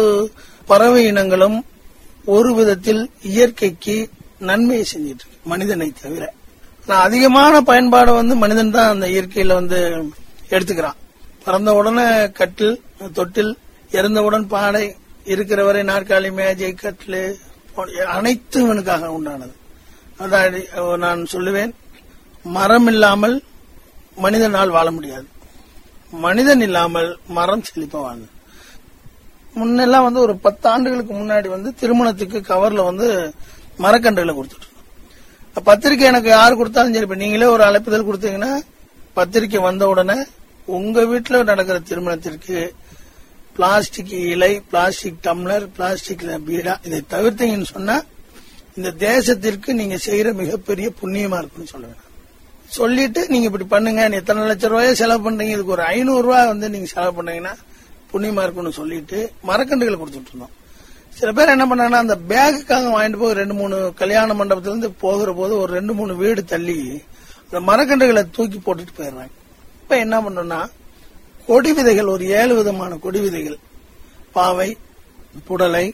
பறவை இனங்களும் ஒரு விதத்தில் இயற்கைக்கு நன்மையை செஞ்சிட்டு இருக்கு மனிதனை தவிர ஆனா அதிகமான பயன்பாடு வந்து மனிதன் தான் அந்த இயற்கையில வந்து எடுத்துக்கிறான் பிறந்த உடனே கட்டில் தொட்டில் இறந்தவுடன் பாடை இருக்கிறவரை நாற்காலி மேஜை கட்டில் போன்ற அனைத்து இவனுக்காக உண்டானது அதான் இது, நான் சொல்லுவேன் மரம் இல்லாமல் மனிதனால் வாழ முடியாது மனிதன் இல்லாமல் மரம் செழிப்பா வாழும் முன்னெல்லாம் வந்து ஒரு பத்து ஆண்டுகளுக்கு முன்னாடி வந்து திருமணத்துக்கு கவர்ல வந்து மரக்கன்றுகளை கொடுத்துட்டு இருந்தோம். பத்திரிக்கை எனக்கு யார் கொடுத்தாலும் சரி இப்ப நீங்களே ஒரு அழைப்புதல் கொடுத்தீங்கன்னா பத்திரிக்கை வந்த உடனே உங்க வீட்டுல நடக்கிற திருமணத்திற்கு பிளாஸ்டிக் இலை பிளாஸ்டிக் டம்ளர் பிளாஸ்டிக் பீடா இதை தவிர்த்தீங்கன்னு சொன்னா இந்த தேசத்திற்கு நீங்க செய்யற மிகப்பெரிய புண்ணியமா இருக்குன்னு சொல்லுவேன் சொல்லிட்டு நீங்க இப்படி பண்ணுங்க நீ எத்தனை லட்சம் ரூபாய செலவு பண்றீங்க இதுக்கு ஒரு ஐநூறு ரூபாய் வந்து நீங்க செலவு பண்ணீங்கன்னா புண்ணியமா இருக்கும்னு சொல்லிட்டு மரக்கன்றுகளை கொடுத்துட்டு இருந்தோம் சில பேர் என்ன பண்ணாங்கன்னா அந்த பேகுக்காக வாங்கிட்டு போய் ரெண்டு மூணு கல்யாண மண்டபத்துல இருந்து போகிற போது ஒரு ரெண்டு மூணு வீடு தள்ளி அந்த மரக்கன்றுகளை தூக்கி போட்டுட்டு போயிடுறாங்க இப்ப என்ன பண்ணோம்னா கொடி விதைகள் ஒரு ஏழு விதமான கொடி விதைகள் பாவை புடலை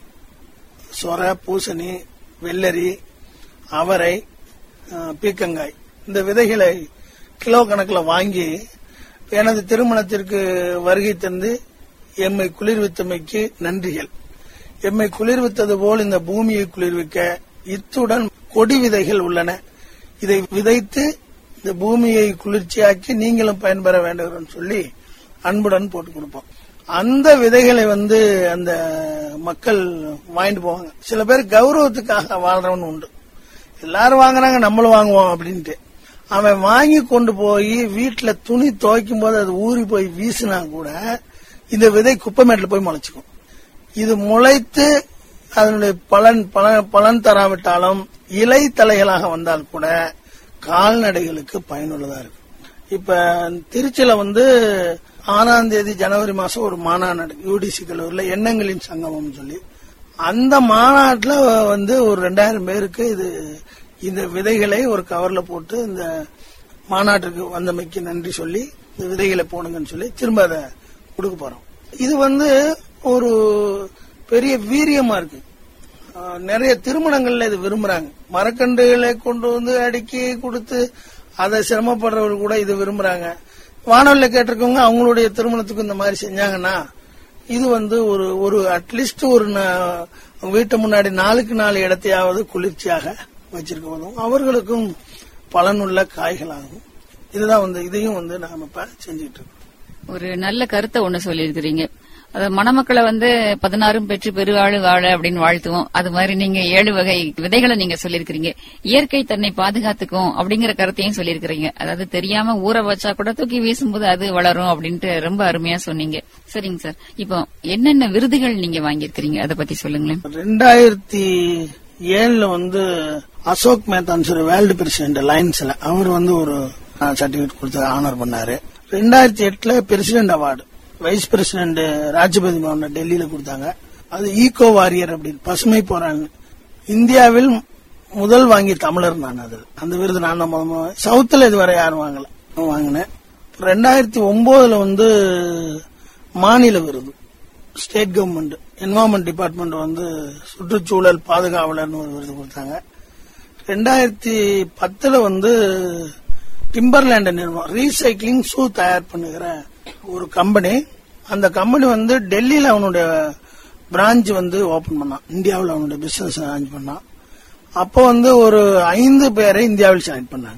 சொர பூசணி வெள்ளரி அவரை அஹ், பீக்கங்காய் இந்த விதைகளை கிலோ கணக்கில் வாங்கி எனது திருமணத்திற்கு வருகை தந்து எம்மை குளிர்வித்தமைக்கு நன்றிகள் எம்மை குளிர்வித்தது போல் இந்த பூமியை குளிர்விக்க இத்துடன் கொடி விதைகள் உள்ளன இதை விதைத்து இந்த பூமியை குளிர்ச்சியாக்கி நீங்களும் பயன்பெற வேண்டும் சொல்லி அன்புடன் போட்டு கொடுப்போம் அந்த விதைகளை வந்து அந்த மக்கள் வாங்கிட்டு போவாங்க சில பேர் கௌரவத்துக்காக வாழ்றவன் உண்டு எல்லாரும் வாங்குறாங்க நம்மளும் வாங்குவோம் அப்படின்ட்டு அவன் வாங்கி கொண்டு போய் வீட்டுல துணி துவைக்கும் போது அது ஊறி போய் வீசினா கூட இந்த விதை குப்பைமேட்டில் போய் முளைச்சுக்கும் இது முளைத்து அதனுடைய பலன் பலன் பலன் தராவிட்டாலும் இலை தலைகளாக வந்தால் கூட கால்நடைகளுக்கு பயனுள்ளதா இருக்கு இப்ப திருச்சியில வந்து ஆறாம் தேதி ஜனவரி மாசம் ஒரு மாநாடு நடக்கும் யூடிசி கல்லூரியில் எண்ணங்களின் சங்கமம் சொல்லி அந்த மாநாட்டுல வந்து ஒரு ரெண்டாயிரம் பேருக்கு இது இந்த விதைகளை ஒரு கவர்ல போட்டு இந்த மாநாட்டுக்கு வந்தமைக்கு நன்றி சொல்லி இந்த விதைகளை போடுங்கன்னு சொல்லி திரும்ப அதை கொடுக்க போறோம் இது வந்து ஒரு பெரிய வீரியமா இருக்கு ஆஹ் நிறைய திருமணங்கள்ல இது விரும்புறாங்க மரக்கன்றுகளை கொண்டு வந்து அடுக்கி கொடுத்து அதை சிரமப்படுறவர்கள் கூட இது விரும்புறாங்க வானொலியில கேட்டிருக்கவங்க அவங்களுடைய திருமணத்துக்கு இந்த மாதிரி செஞ்சாங்கன்னா இது வந்து ஒரு ஒரு அட்லீஸ்ட் ஒரு நா- வீட்டு முன்னாடி நாளுக்கு நாலு இடத்தையாவது குளிர்ச்சியாக வச்சிருக்க போதும் அவர்களுக்கும் பலனுள்ள காய்களாகும் இதுதான் வந்து இதையும் வந்து நாம இப்ப செஞ்சுட்டு இருக்கோம் ஒரு நல்ல கருத்தை ஒண்ணு சொல்லியிருக்கிறீங்க அதாவது மணமக்களை வந்து பதினாறும் பெற்று பெருவாழ் வாழ அப்படின்னு வாழ்த்துவோம் அது மாதிரி நீங்க ஏழு வகை விதைகளை நீங்க சொல்லியிருக்கிறீங்க இயற்கை தன்னை பாதுகாத்துக்கும் அப்படிங்கிற கருத்தையும் சொல்லியிருக்கிறீங்க அதாவது தெரியாம ஊற வச்சா கூட தூக்கி வீசும்போது அது வளரும் அப்படின்ட்டு ரொம்ப அருமையா சொன்னீங்க சரிங்க சார் இப்போ என்னென்ன விருதுகள் நீங்க வாங்கியிருக்கிறீங்க அதை பத்தி சொல்லுங்களேன் ரெண்டாயிரத்தி ஏழுல வந்து அசோக் மேத்தான் சொல்லி வேர்ல்டு பிரசிடென்ட் லைன்ஸ்ல அவர் வந்து ஒரு சர்டிபிகேட் கொடுத்து ஆனர் பண்ணாரு ரெண்டாயிரத்தி எட்டுல president award vice president Rajapathi Bhavan டெல்லியில கொடுத்தாங்க அது ஈகோ வாரியர் அப்படின்னு பசுமை போராளி இந்தியாவில் முதல் வாங்கிய தமிழர் நான் அது அந்த விருது நான் தான் முத முத- சவுத்துல இதுவரை யாரும் வாங்கல நான் வாங்கினேன் ரெண்டாயிரத்தி ஒன்பதுல வந்து மாநில விருது ஸ்டேட் கவர்மெண்ட் என்வாரன்மெண்ட் டிபார்ட்மெண்ட் வந்து சுற்றுச்சூழல் பாதுகாவலர்னு ஒரு விருது கொடுத்தாங்க ரெண்டாயிரத்தி பத்துல வந்து டிம்பர்லேண்ட் நிறுவனம் ரீசைக்ளிங் ஷூ தயார் பண்ணுகிற ஒரு கம்பெனி அந்த கம்பெனி வந்து டெல்லியில அவனுடைய பிரான்ச் வந்து ஓபன் பண்ணான் இந்தியாவில் அவனுடைய பிசினஸ் அரேஞ்ச் பண்ணான் அப்போ வந்து ஒரு ஐந்து பேரை இந்தியாவில் செலக்ட் பண்ணாங்க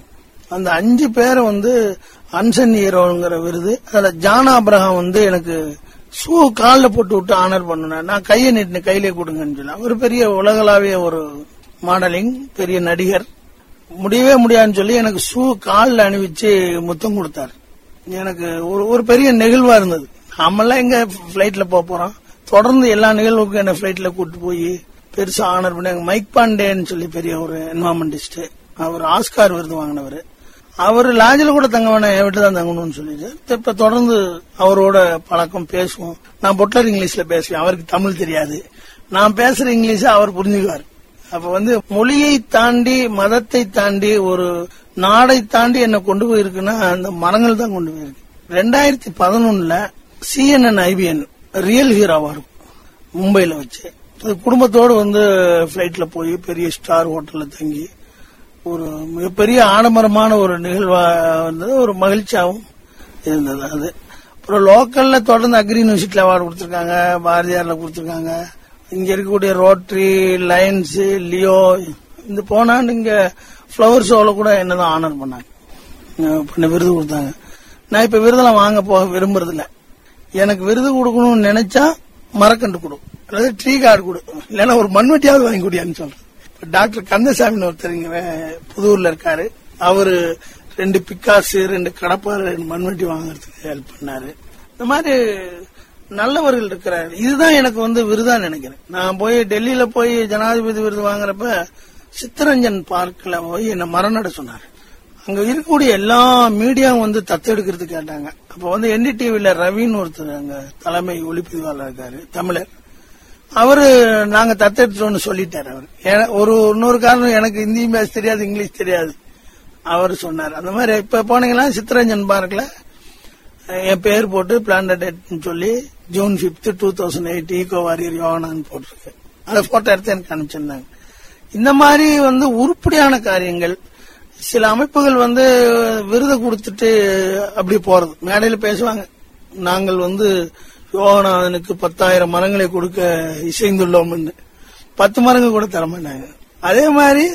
அந்த அஞ்சு பேரை வந்து அன்சன் ஹீரோங்கிற விருது அதுல ஜான் ஆப்ரஹாம் வந்து எனக்கு ஷூ காலில் போட்டு விட்டு ஆனர் பண்ணுனேன் நான் கையை நீட்டின கையிலே கொடுங்கன்னு சொல்லி அவர் பெரிய உலகளாவிய ஒரு மாடலிங் பெரிய நடிகர் முடியவே முடியாதுன்னு சொல்லி எனக்கு ஷூ காலில் அணிவிச்சு முத்தம் கொடுத்தாரு எனக்கு ஒரு ஒரு பெரிய நெகிழ்வா இருந்தது நாமெல்லாம் எங்க பிளைட்ல போக போறோம் தொடர்ந்து எல்லா நிகழ்வுக்கும் என்ன பிளைட்ல கூட்டு போய் பெருசா ஆனர் பண்ணி அங்க மைக் பாண்டேன்னு சொல்லி பெரிய ஒரு என்வாரன்மெண்டிஸ்ட் அவர் ஆஸ்கார் விருது வாங்கினவர் அவர் லாட்ஜில் கூட தங்க வேணாம் என் வீட்டு தான் தங்கணும்னு சொல்லிட்டு இப்ப தொடர்ந்து அவரோட பழக்கம் பேசுவோம் நான் பொட்லர் இங்கிலீஷ்ல பேசுவேன் அவருக்கு தமிழ் தெரியாது நான் பேசுற இங்கிலீஷ் அவர் புரிஞ்சுக்குவார் அப்ப வந்து மொழியை தாண்டி மதத்தை தாண்டி ஒரு நாடை தாண்டி என்ன கொண்டு போயிருக்குன்னா அந்த மரங்கள் தான் கொண்டு போயிருக்கு ரெண்டாயிரத்தி பதினொன்னுல CNN IBN real hero award மும்பைல வச்சு அது குடும்பத்தோடு வந்து பிளைட்ல போய் பெரிய ஸ்டார் ஹோட்டல்ல தங்கி ஒரு மிகப்பெரிய ஆடம்பரமான ஒரு நிகழ்வா இருந்தது ஒரு மகிழ்ச்சியாகவும் இருந்தது அது அப்புறம் லோக்கல்ல தொடர்ந்து அக்ரி யூனிவர்சிட்டியில அவார்டு கொடுத்திருக்காங்க பாரதியார்ல கொடுத்திருக்காங்க இங்க இருக்கக்கூடிய ரோட்டரி லயன்ஸ் லியோ இந்த போன ஆண்டு இங்க ஃபிளவர் ஷோல கூட என்னதான் ஆனர் பண்ணாங்க அஹ் பண்ண விருது கொடுத்தாங்க நான் இப்ப விருதெல்லாம் வாங்க போக விரும்புறது இல்ல எனக்கு விருது கொடுக்கணும்னு நினைச்சா மரக்கண்டு கொடு அல்லது ட்ரீ கார்டு கொடு இல்லைன்னா ஒரு மண்வெட்டியாவது வாங்கி குடியான்னு சொல்றேன் இப்ப டாக்டர் கந்தசாமின்னு ஒருத்தர் இங்க வே- புதூர்ல இருக்காரு அவரு ரெண்டு பிக்காசு ரெண்டு கடப்பாரு ரெண்டு மண்வெட்டி வாங்குறதுக்கு ஹெல்ப் பண்ணாரு இந்த மாதிரி நல்லவர்கள் இருக்கிறார் இதுதான் எனக்கு வந்து விருதா நினைக்கிறேன் நான் போய் டெல்லியில போய் ஜனாதிபதி விருது வாங்குறப்ப சித்தரஞ்சன் பார்க்ல போய் என்ன மரம் நட சொன்னாரு அங்க இருக்கக்கூடிய எல்லா மீடியாவும் வந்து தத்தெடுக்கிறது கேட்டாங்க அப்ப வந்து என்டிடிவில ரவின்னு ஒருத்தர் அங்க தலைமை ஒளிப்பதிவாளர் இருக்காரு தமிழர் அவரு நாங்க தத்தெடுத்தோம்னு சொல்லிட்டாரு அவர் ஏன்னா ஒரு இன்னொரு காரணம் எனக்கு ஹிந்தியும் பேச தெரியாது இங்கிலீஷ் தெரியாது அவர் சொன்னார் அந்த மாதிரி இப்ப போனீங்கன்னா சித்தரஞ்சன் பார்க்ல என் பேர் போட்டு பிளான்ட் சொல்லி June fifth two thousand eight eco warrior யோகனான்னு போட்டிருக்கு அந்த போட்டோ எடுத்து எனக்கு அனுப்பிச்சிருந்தாங்க இந்த மாதிரி வந்து உருப்படியான காரியங்கள் சில அமைப்புகள் வந்து விருது கொடுத்துட்டு அப்படி போறது மேடையில பேசுவாங்க நாங்கள் வந்து யோகநாதனுக்கு பத்தாயிரம் மரங்களை கொடுக்க இசைந்துள்ளோம்னு பத்து மரங்கள் கூட தர மாட்டாங்க அதே மாதிரி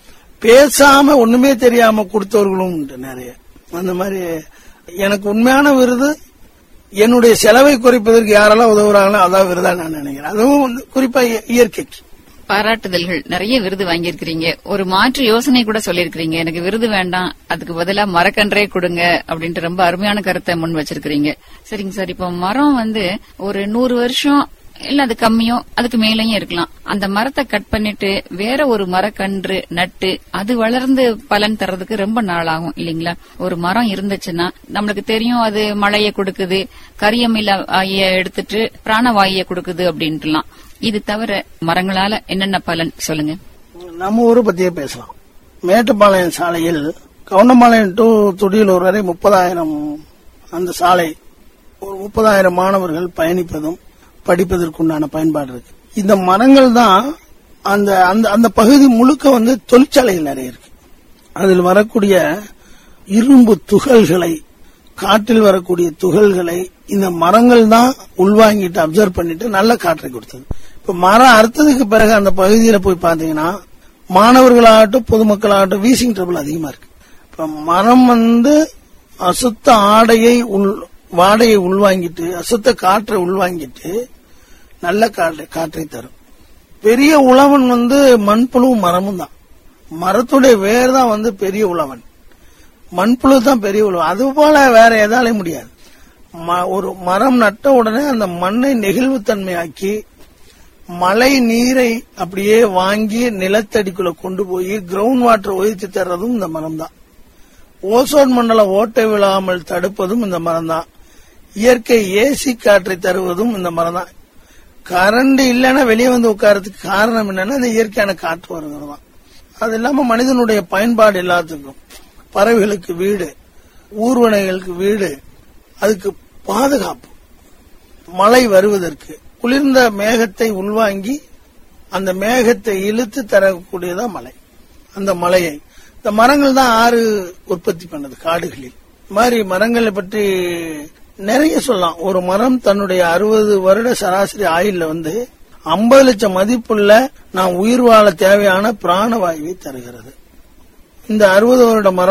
பேசாம ஒண்ணுமே தெரியாம கொடுத்தவர்களும் உண்டு நிறைய அந்த மாதிரி எனக்கு உண்மையான விருது என்னுடைய செலவை குறைப்பதற்கு யாரெல்லாம் உதவுறாங்களோ அதான் விருதா நான் நினைக்கிறேன் அதுவும் வந்து குறிப்பா இய- இயற்கைக்கு பாராட்டுதல்கள் நிறைய விருது வாங்கியிருக்கிறீங்க ஒரு மாற்று யோசனை கூட சொல்லியிருக்கிறீங்க எனக்கு விருது வேண்டாம் அதுக்கு பதிலா மரக்கன்றே கொடுங்க அப்படின்ட்டு ரொம்ப அருமையான கருத்தை முன் வச்சிருக்கிறீங்க சரிங்க சார் இப்போ மரம் வந்து ஒரு நூறு வருஷம் இல்ல அது கம்மியோ அதுக்கு மேலேயும் இருக்கலாம் அந்த மரத்தை கட் பண்ணிட்டு வேற ஒரு மரக்கன்று நட்டு அது வளர்ந்து பலன் தர்றதுக்கு ரொம்ப நாள் ஆகும் இல்லீங்களா ஒரு மரம் இருந்துச்சுன்னா நம்மளுக்கு தெரியும் அது மழைய கொடுக்குது கரியமில வாயை எடுத்துட்டு பிராணவாயை கொடுக்குது அப்படின்ட்டுலாம் இது தவிர மரங்களால என்னென்ன பலன் சொல்லுங்க நம்ம ஊரை பத்தியே பேசலாம் மேட்டுப்பாளையம் சாலையில் கவுண்டம்பாளையம் டு துடியலூர் வரை முப்பதாயிரம் அந்த சாலை ஒரு முப்பதாயிரம் மாணவர்கள் பயணிப்பதும் படிப்பதற்குண்டான பயன்பாடு இருக்கு இந்த மரங்கள் தான் அந்த அந்த அந்த பகுதி முழுக்க வந்து தொழிற்சாலைகள் நிறைய இருக்கு அதில் வரக்கூடிய இரும்பு துகள்களை காற்றில் வரக்கூடிய துகள்களை இந்த மரங்கள் தான் உள்வாங்கிட்டு அப்சர்வ் பண்ணிட்டு நல்ல காற்றை கொடுத்தது இப்ப மரம் அறுத்ததுக்கு பிறகு அந்த பகுதியில போய் பாத்தீங்கன்னா மாணவர்களாகட்டும் பொதுமக்களாகட்டும் வீசிங் ட்ரபிள் அதிகமா இருக்கு இப்ப மரம் வந்து அசுத்த ஆடையை உள் வாடையை உள்வாங்கிட்டு அசுத்த காற்றை உள்வாங்கிட்டு நல்ல காற்றை காற்றை தரும் பெரிய உழவன் வந்து மண்புழுவும் மரமும் தான் மரத்துடைய வேர் தான் வந்து பெரிய உழவன் மண்புழு தான் பெரிய உழவன் அது போல வேற எதாலே முடியாது ம- ஒரு மரம் நட்ட உடனே அந்த மண்ணை நெகிழ்வுத்தன்மையாக்கி மழை நீரை அப்படியே வாங்கி நிலத்தடிக்குள்ள கொண்டு போய் கிரவுண்ட் வாட்டர் உயர்த்தி தர்றதும் இந்த மரம் தான் ஓசோன் மண்டலம் ஓட்டை விழாமல் தடுப்பதும் இந்த மரம் தான் இயற்கை ஏசி காற்றை தருவதும் இந்த மரம் தான் கரண்ட் இல்லைன்னா வெளியே வந்து உட்கார்றதுக்கு காரணம் என்னன்னா இந்த இயற்கையான காற்று வருகிறது தான் அது இல்லாம மனிதனுடைய பயன்பாடு எல்லாத்துக்கும் பறவைகளுக்கு வீடு ஊர்வனைகளுக்கு வீடு அதுக்கு பாதுகாப்பு மழை வருவதற்கு குளிர்ந்த மேகத்தை உள்வாங்கி அந்த மேகத்தை இழுத்து தரக்கூடியதான் மழை அந்த மலையை இந்த மரங்கள் தான் ஆறு உற்பத்தி பண்ணது காடுகளில் இந்த மாதிரி மரங்களை பற்றி நிறைய சொல்லலாம் ஒரு மரம் தன்னுடைய அறுபது வருட சராசரி ஆயுள்ல வந்து ஐம்பது லட்சம் மதிப்புள்ள நான் உயிர் வாழ தேவையான பிராணவாயுவை தருகிறது இந்த அறுபது வருட மரம்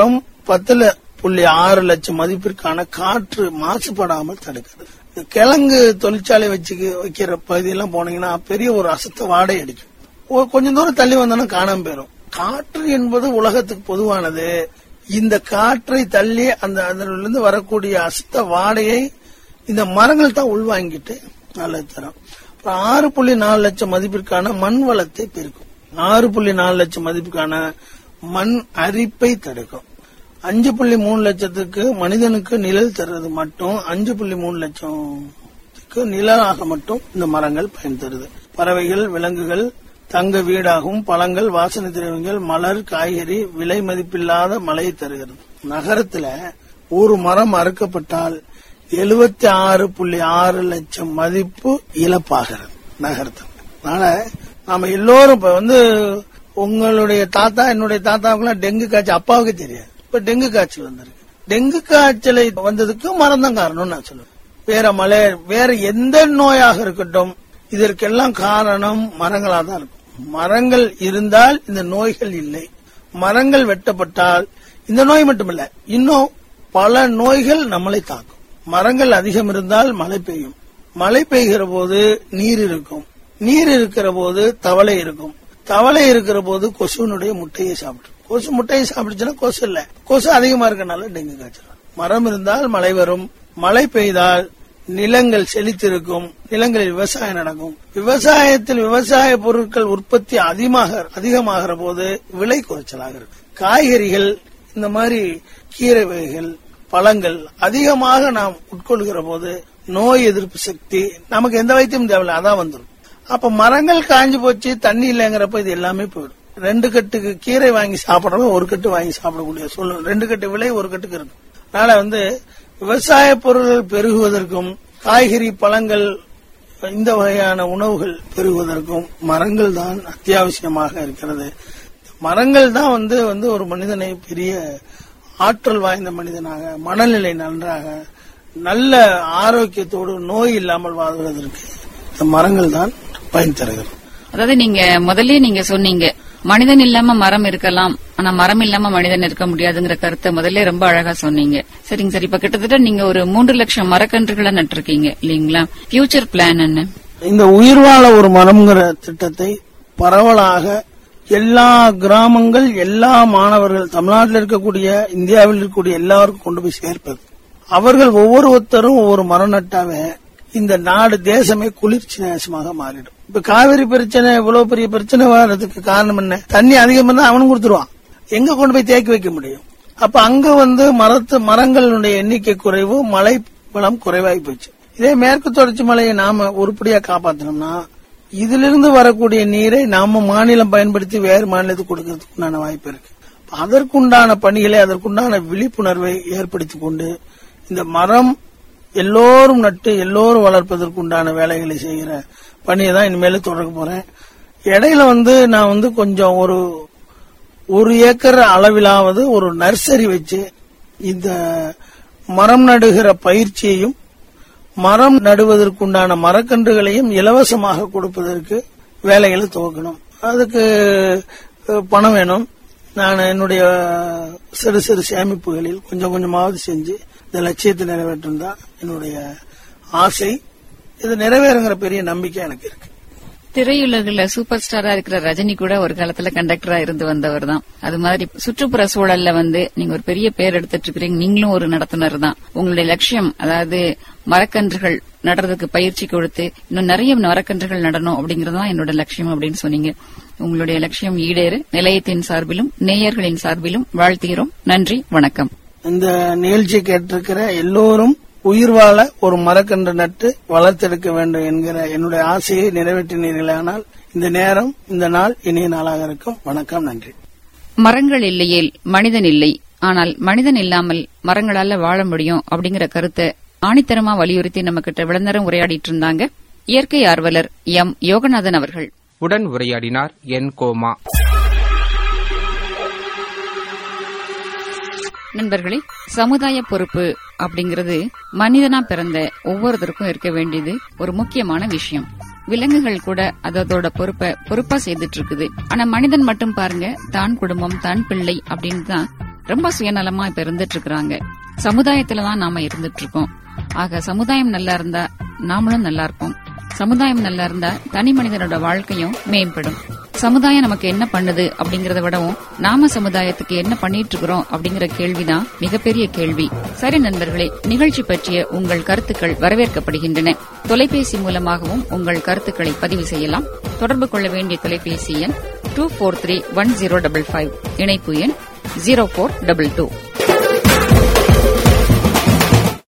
பத்துல புள்ளி ஆறு லட்சம் மதிப்பிற்கான காற்று மாசுபடாமல் தடுக்கிறது இந்த கிழங்கு தொழிற்சாலை வச்சு வைக்கிற பகுதியெல்லாம் போனீங்கன்னா பெரிய ஒரு அசத்த வாடை அடிக்கும் ஒரு கொஞ்சம் தூரம் தள்ளி வந்தோம்னா காணாம போயிரும் காற்று என்பது உலகத்துக்கு பொதுவானது இந்த காற்றை தள்ளி அந்த அதிலிருந்து வரக்கூடிய அசுத்த வாடையை இந்த மரங்கள் தான் உள்வாங்கிட்டு நல்லது தரும் அப்புறம் ஆறு புள்ளி நாலு லட்சம் மதிப்பிற்கான மண் வளத்தை பெருக்கும் ஆறு புள்ளி நாலு லட்சம் மதிப்புக்கான மண் அரிப்பை தடுக்கும் அஞ்சு புள்ளி மூணு லட்சத்துக்கு மனிதனுக்கு நிழல் தர்றது மட்டும் அஞ்சு புள்ளி மூணு லட்சத்துக்கு நிழலாக மட்டும் இந்த மரங்கள் பயன் தருது பறவைகள் விலங்குகள் தங்க வீடாகவும் பழங்கள் வாசனை திரவியங்கள் மலர் காய்கறி விலை மதிப்பில்லாத மழையை தருகிறது நகரத்துல ஒரு மரம் அறுக்கப்பட்டால் எழுபத்தி ஆறு புள்ளி ஆறு லட்சம் மதிப்பு இழப்பாகிறது நகரத்தில் அதனால நாம எல்லோரும் இப்ப வந்து உங்களுடைய தாத்தா என்னுடைய தாத்தாவுக்குலாம் டெங்கு காய்ச்சல் அப்பாவுக்கு தெரியாது இப்ப டெங்கு காய்ச்சல் வந்திருக்கு டெங்கு காய்ச்சலை வந்ததுக்கு மரம் தான் காரணம் நான் சொல்லுவேன் வேற மலை வேற எந்த நோயாக இருக்கட்டும் இதற்கெல்லாம் காரணம் மரங்களா தான் இருக்கும் மரங்கள் இருந்தால் இந்த நோய்கள் இல்லை மரங்கள் வெட்டப்பட்டால் இந்த நோய் மட்டுமில்ல இன்னும் பல நோய்கள் நம்மளை தாக்கும் மரங்கள் அதிகம் இருந்தால் மழை பெய்யும் மழை பெய்கிற போது நீர் இருக்கும் நீர் இருக்கிற போது தவளை இருக்கும் தவளை இருக்கிற போது கொசுனுடைய முட்டையை சாப்பிடும் கொசு முட்டையை சாப்பிடுச்சுன்னா கொசு இல்ல கொசு அதிகமா இருக்கனால டெங்கு காய்ச்சல் வரும். மரம் இருந்தால் மழை வரும் மழை பெய்தால் நிலங்கள் செழித்திருக்கும் நிலங்களில் விவசாயம் நடக்கும் விவசாயத்தில் விவசாய பொருட்கள் உற்பத்தி அதிகமாக அதிகமாகிற போது விலை குறைச்சலாக இருக்கும் காய்கறிகள் இந்த மாதிரி கீரை வகைகள் பழங்கள் அதிகமாக நாம் உட்கொள்கிற போது நோய் எதிர்ப்பு சக்தி நமக்கு எந்த வைத்தியம் தேவையில்ல அதான் வந்துடும் அப்ப மரங்கள் காஞ்சு போச்சு தண்ணி இல்லைங்கிறப்ப இது எல்லாமே போயிடும் ரெண்டு கட்டுக்கு கீரை வாங்கி சாப்பிடறவங்க ஒரு கட்டு வாங்கி சாப்பிடக்கூடிய சூழ்நிலை ரெண்டு கட்டு விலை ஒரு கட்டுக்கு இருக்கும் அதனால வந்து விவசாய பொருள்கள் பெருகுவதற்கும் காய்கறி பழங்கள் இந்த வகையான உணவுகள் பெருகுவதற்கும் மரங்கள் தான் அத்தியாவசியமாக இருக்கிறது மரங்கள் தான் வந்து வந்து ஒரு மனிதனை பெரிய ஆற்றல் வாய்ந்த மனிதனாக மனநிலை நன்றாக நல்ல ஆரோக்கியத்தோடு நோய் இல்லாமல் வாழ்வதற்கு இந்த மரங்கள் தான் பயன் தருகிறது அதாவது நீங்க முதல்லயே நீங்க சொன்னீங்க மனிதன் இல்லாம மரம் இருக்கலாம் ஆனா மரம் இல்லாம மனிதன் இருக்க முடியாதுங்கிற கருத்தை முதல்ல ரொம்ப அழகா சொன்னீங்க சரிங்க சார் இப்ப கிட்டத்தட்ட நீங்க ஒரு மூன்று லட்சம் மரக்கன்றுகளை நட்டிருக்கீங்க இல்லீங்களா ஃபியூச்சர் பிளான் என்ன இந்த உயிர்வாழ ஒரு மரம்ங்கிற திட்டத்தை பரவலாக எல்லா கிராமங்கள் எல்லா மாணவர்கள் தமிழ்நாட்டில் இருக்கக்கூடிய இந்தியாவில் இருக்கக்கூடிய எல்லாருக்கும் கொண்டு போய் சேர்ப்பது அவர்கள் ஒவ்வொருத்தரும் ஒவ்வொரு மரம் நட்டாவே இந்த நாடு தேசமே குளிர்ச்சி நேசமாக மாறிடும் இப்ப காவிரி பிரச்சனை இவ்வளவு பெரிய பிரச்சனை வர்றதுக்கு காரணம் என்ன தண்ணி அதிகம் இருந்தா அவனும் கொடுத்துருவான் எங்க கொண்டு போய் தேக்கி வைக்க முடியும் அப்ப அங்க வந்து மரத்து மரங்களுடைய எண்ணிக்கை குறைவு மழை வளம் குறைவாகி போச்சு இதே மேற்கு தொடர்ச்சி மலையை நாம உருப்படியா காப்பாத்தணும்னா இதிலிருந்து வரக்கூடிய நீரை நாம மாநிலம் பயன்படுத்தி வேறு மாநிலத்துக்கு கொடுக்கறதுக்கு உண்டான வாய்ப்பு இருக்கு அதற்குண்டான பணிகளை அதற்குண்டான விழிப்புணர்வை ஏற்படுத்தி கொண்டு இந்த மரம் எல்லோரும் நட்டு எல்லோரும் வளர்ப்பதற்கு உண்டான வேலைகளை செய்கிற பணியை தான் இனிமேல் தொடங்க போறேன் இடையில வந்து நான் வந்து கொஞ்சம் ஒரு ஒரு ஏக்கர் அளவிலாவது ஒரு நர்சரி வச்சு இந்த மரம் நடுகிற பயிற்சியையும் மரம் நடுவதற்குண்டான மரக்கன்றுகளையும் இலவசமாக கொடுப்பதற்கு வேலைகளை துவக்கணும் அதுக்கு அஹ், பணம் வேணும் நான் என்னுடைய சிறு சிறு சேமிப்புகளில் கொஞ்சம் கொஞ்சமாவது செஞ்சு இந்த லட்சியத்தை நிறைவேற்றும் தான் என்னுடைய ஆசை இது நிறைவேறுங்கிற பெரிய நம்பிக்கை எனக்கு இருக்கு திரையுலகில் சூப்பர் ஸ்டாரா இருக்கிற ரஜினி கூட ஒரு காலத்துல கண்டக்டரா இருந்து வந்தவர் தான் அது மாதிரி சுற்றுப்புற சூழல்ல வந்து நீங்க ஒரு பெரிய பேர் எடுத்துட்டு இருக்கிறீங்க நீங்களும் ஒரு நடத்துனர் தான் உங்களுடைய லட்சியம் அதாவது மரக்கன்றுகள் நடுறதுக்கு பயிற்சி கொடுத்து இன்னும் நிறைய மரக்கன்றுகள் நடணும் அப்படிங்கறது தான் என்னோட லட்சியம் அப்படின்னு சொன்னீங்க உங்களுடைய லட்சியம் ஈடேறு நிலையத்தின் சார்பிலும் நேயர்களின் சார்பிலும் வாழ்த்துகிறோம் நன்றி வணக்கம் இந்த நிகழ்ச்சி கேட்டிருக்கிற எல்லோரும் உயிர் வாழ ஒரு மரக்கன்று நட்டு வளர்த்தெடுக்க வேண்டும் என்கிற என்னுடைய ஆசையை நிறைவேற்றினீர்களானால் இந்த நேரம் இந்த நாள் இனிய நாளாக இருக்கும் வணக்கம் நன்றி மரங்கள் இல்லையேல் மனிதன் இல்லை ஆனால் மனிதன் இல்லாமல் மரங்களால வாழ முடியும் அப்படிங்கிற கருத்தை ஆணித்தரமா வலியுறுத்தி நம்ம கிட்ட விளந்தரம் உரையாடிட்டு இருந்தாங்க இயற்கை ஆர்வலர் எம் யோகநாதன் அவர்கள் உடன் உரையாடினார் என் கோமா நண்பர்களே சமுதாய பொறுப்பு அப்படிங்கிறது மனிதனா பிறந்த ஒவ்வொருத்தருக்கும் இருக்க வேண்டியது ஒரு முக்கியமான விஷயம் விலங்குகள் கூட அதோட பொறுப்பை பொறுப்பா செய்துட்டு இருக்குது ஆனா மனிதன் மட்டும் பாருங்க தான் குடும்பம் தான் பிள்ளை அப்படின்னு தான் ரொம்ப சுயநலமா இப்ப இருந்துட்டு இருக்காங்க சமுதாயத்துல தான் நாம இருந்துட்டு இருக்கோம் ஆக சமுதாயம் நல்லா இருந்தா நாமளும் நல்லா இருப்போம் சமுதாயம் நல்லா இருந்தா தனி மனிதனோட வாழ்க்கையும் மேம்படும் சமுதாயம் நமக்கு என்ன பண்ணுது அப்படிங்கறத விடவும் நாம சமுதாயத்துக்கு என்ன பண்ணிட்டு இருக்கிறோம் அப்படிங்கிற கேள்விதான் மிகப்பெரிய கேள்வி சரி நண்பர்களே நிகழ்ச்சி பற்றிய உங்கள் கருத்துக்கள் வரவேற்கப்படுகின்றன தொலைபேசி மூலமாகவும் உங்கள் கருத்துக்களை பதிவு செய்யலாம் தொடர்பு கொள்ள வேண்டிய தொலைபேசி எண் two four three one zero double five இணைப்பு எண் ஜீரோ ஃபோர் டபுள் டூ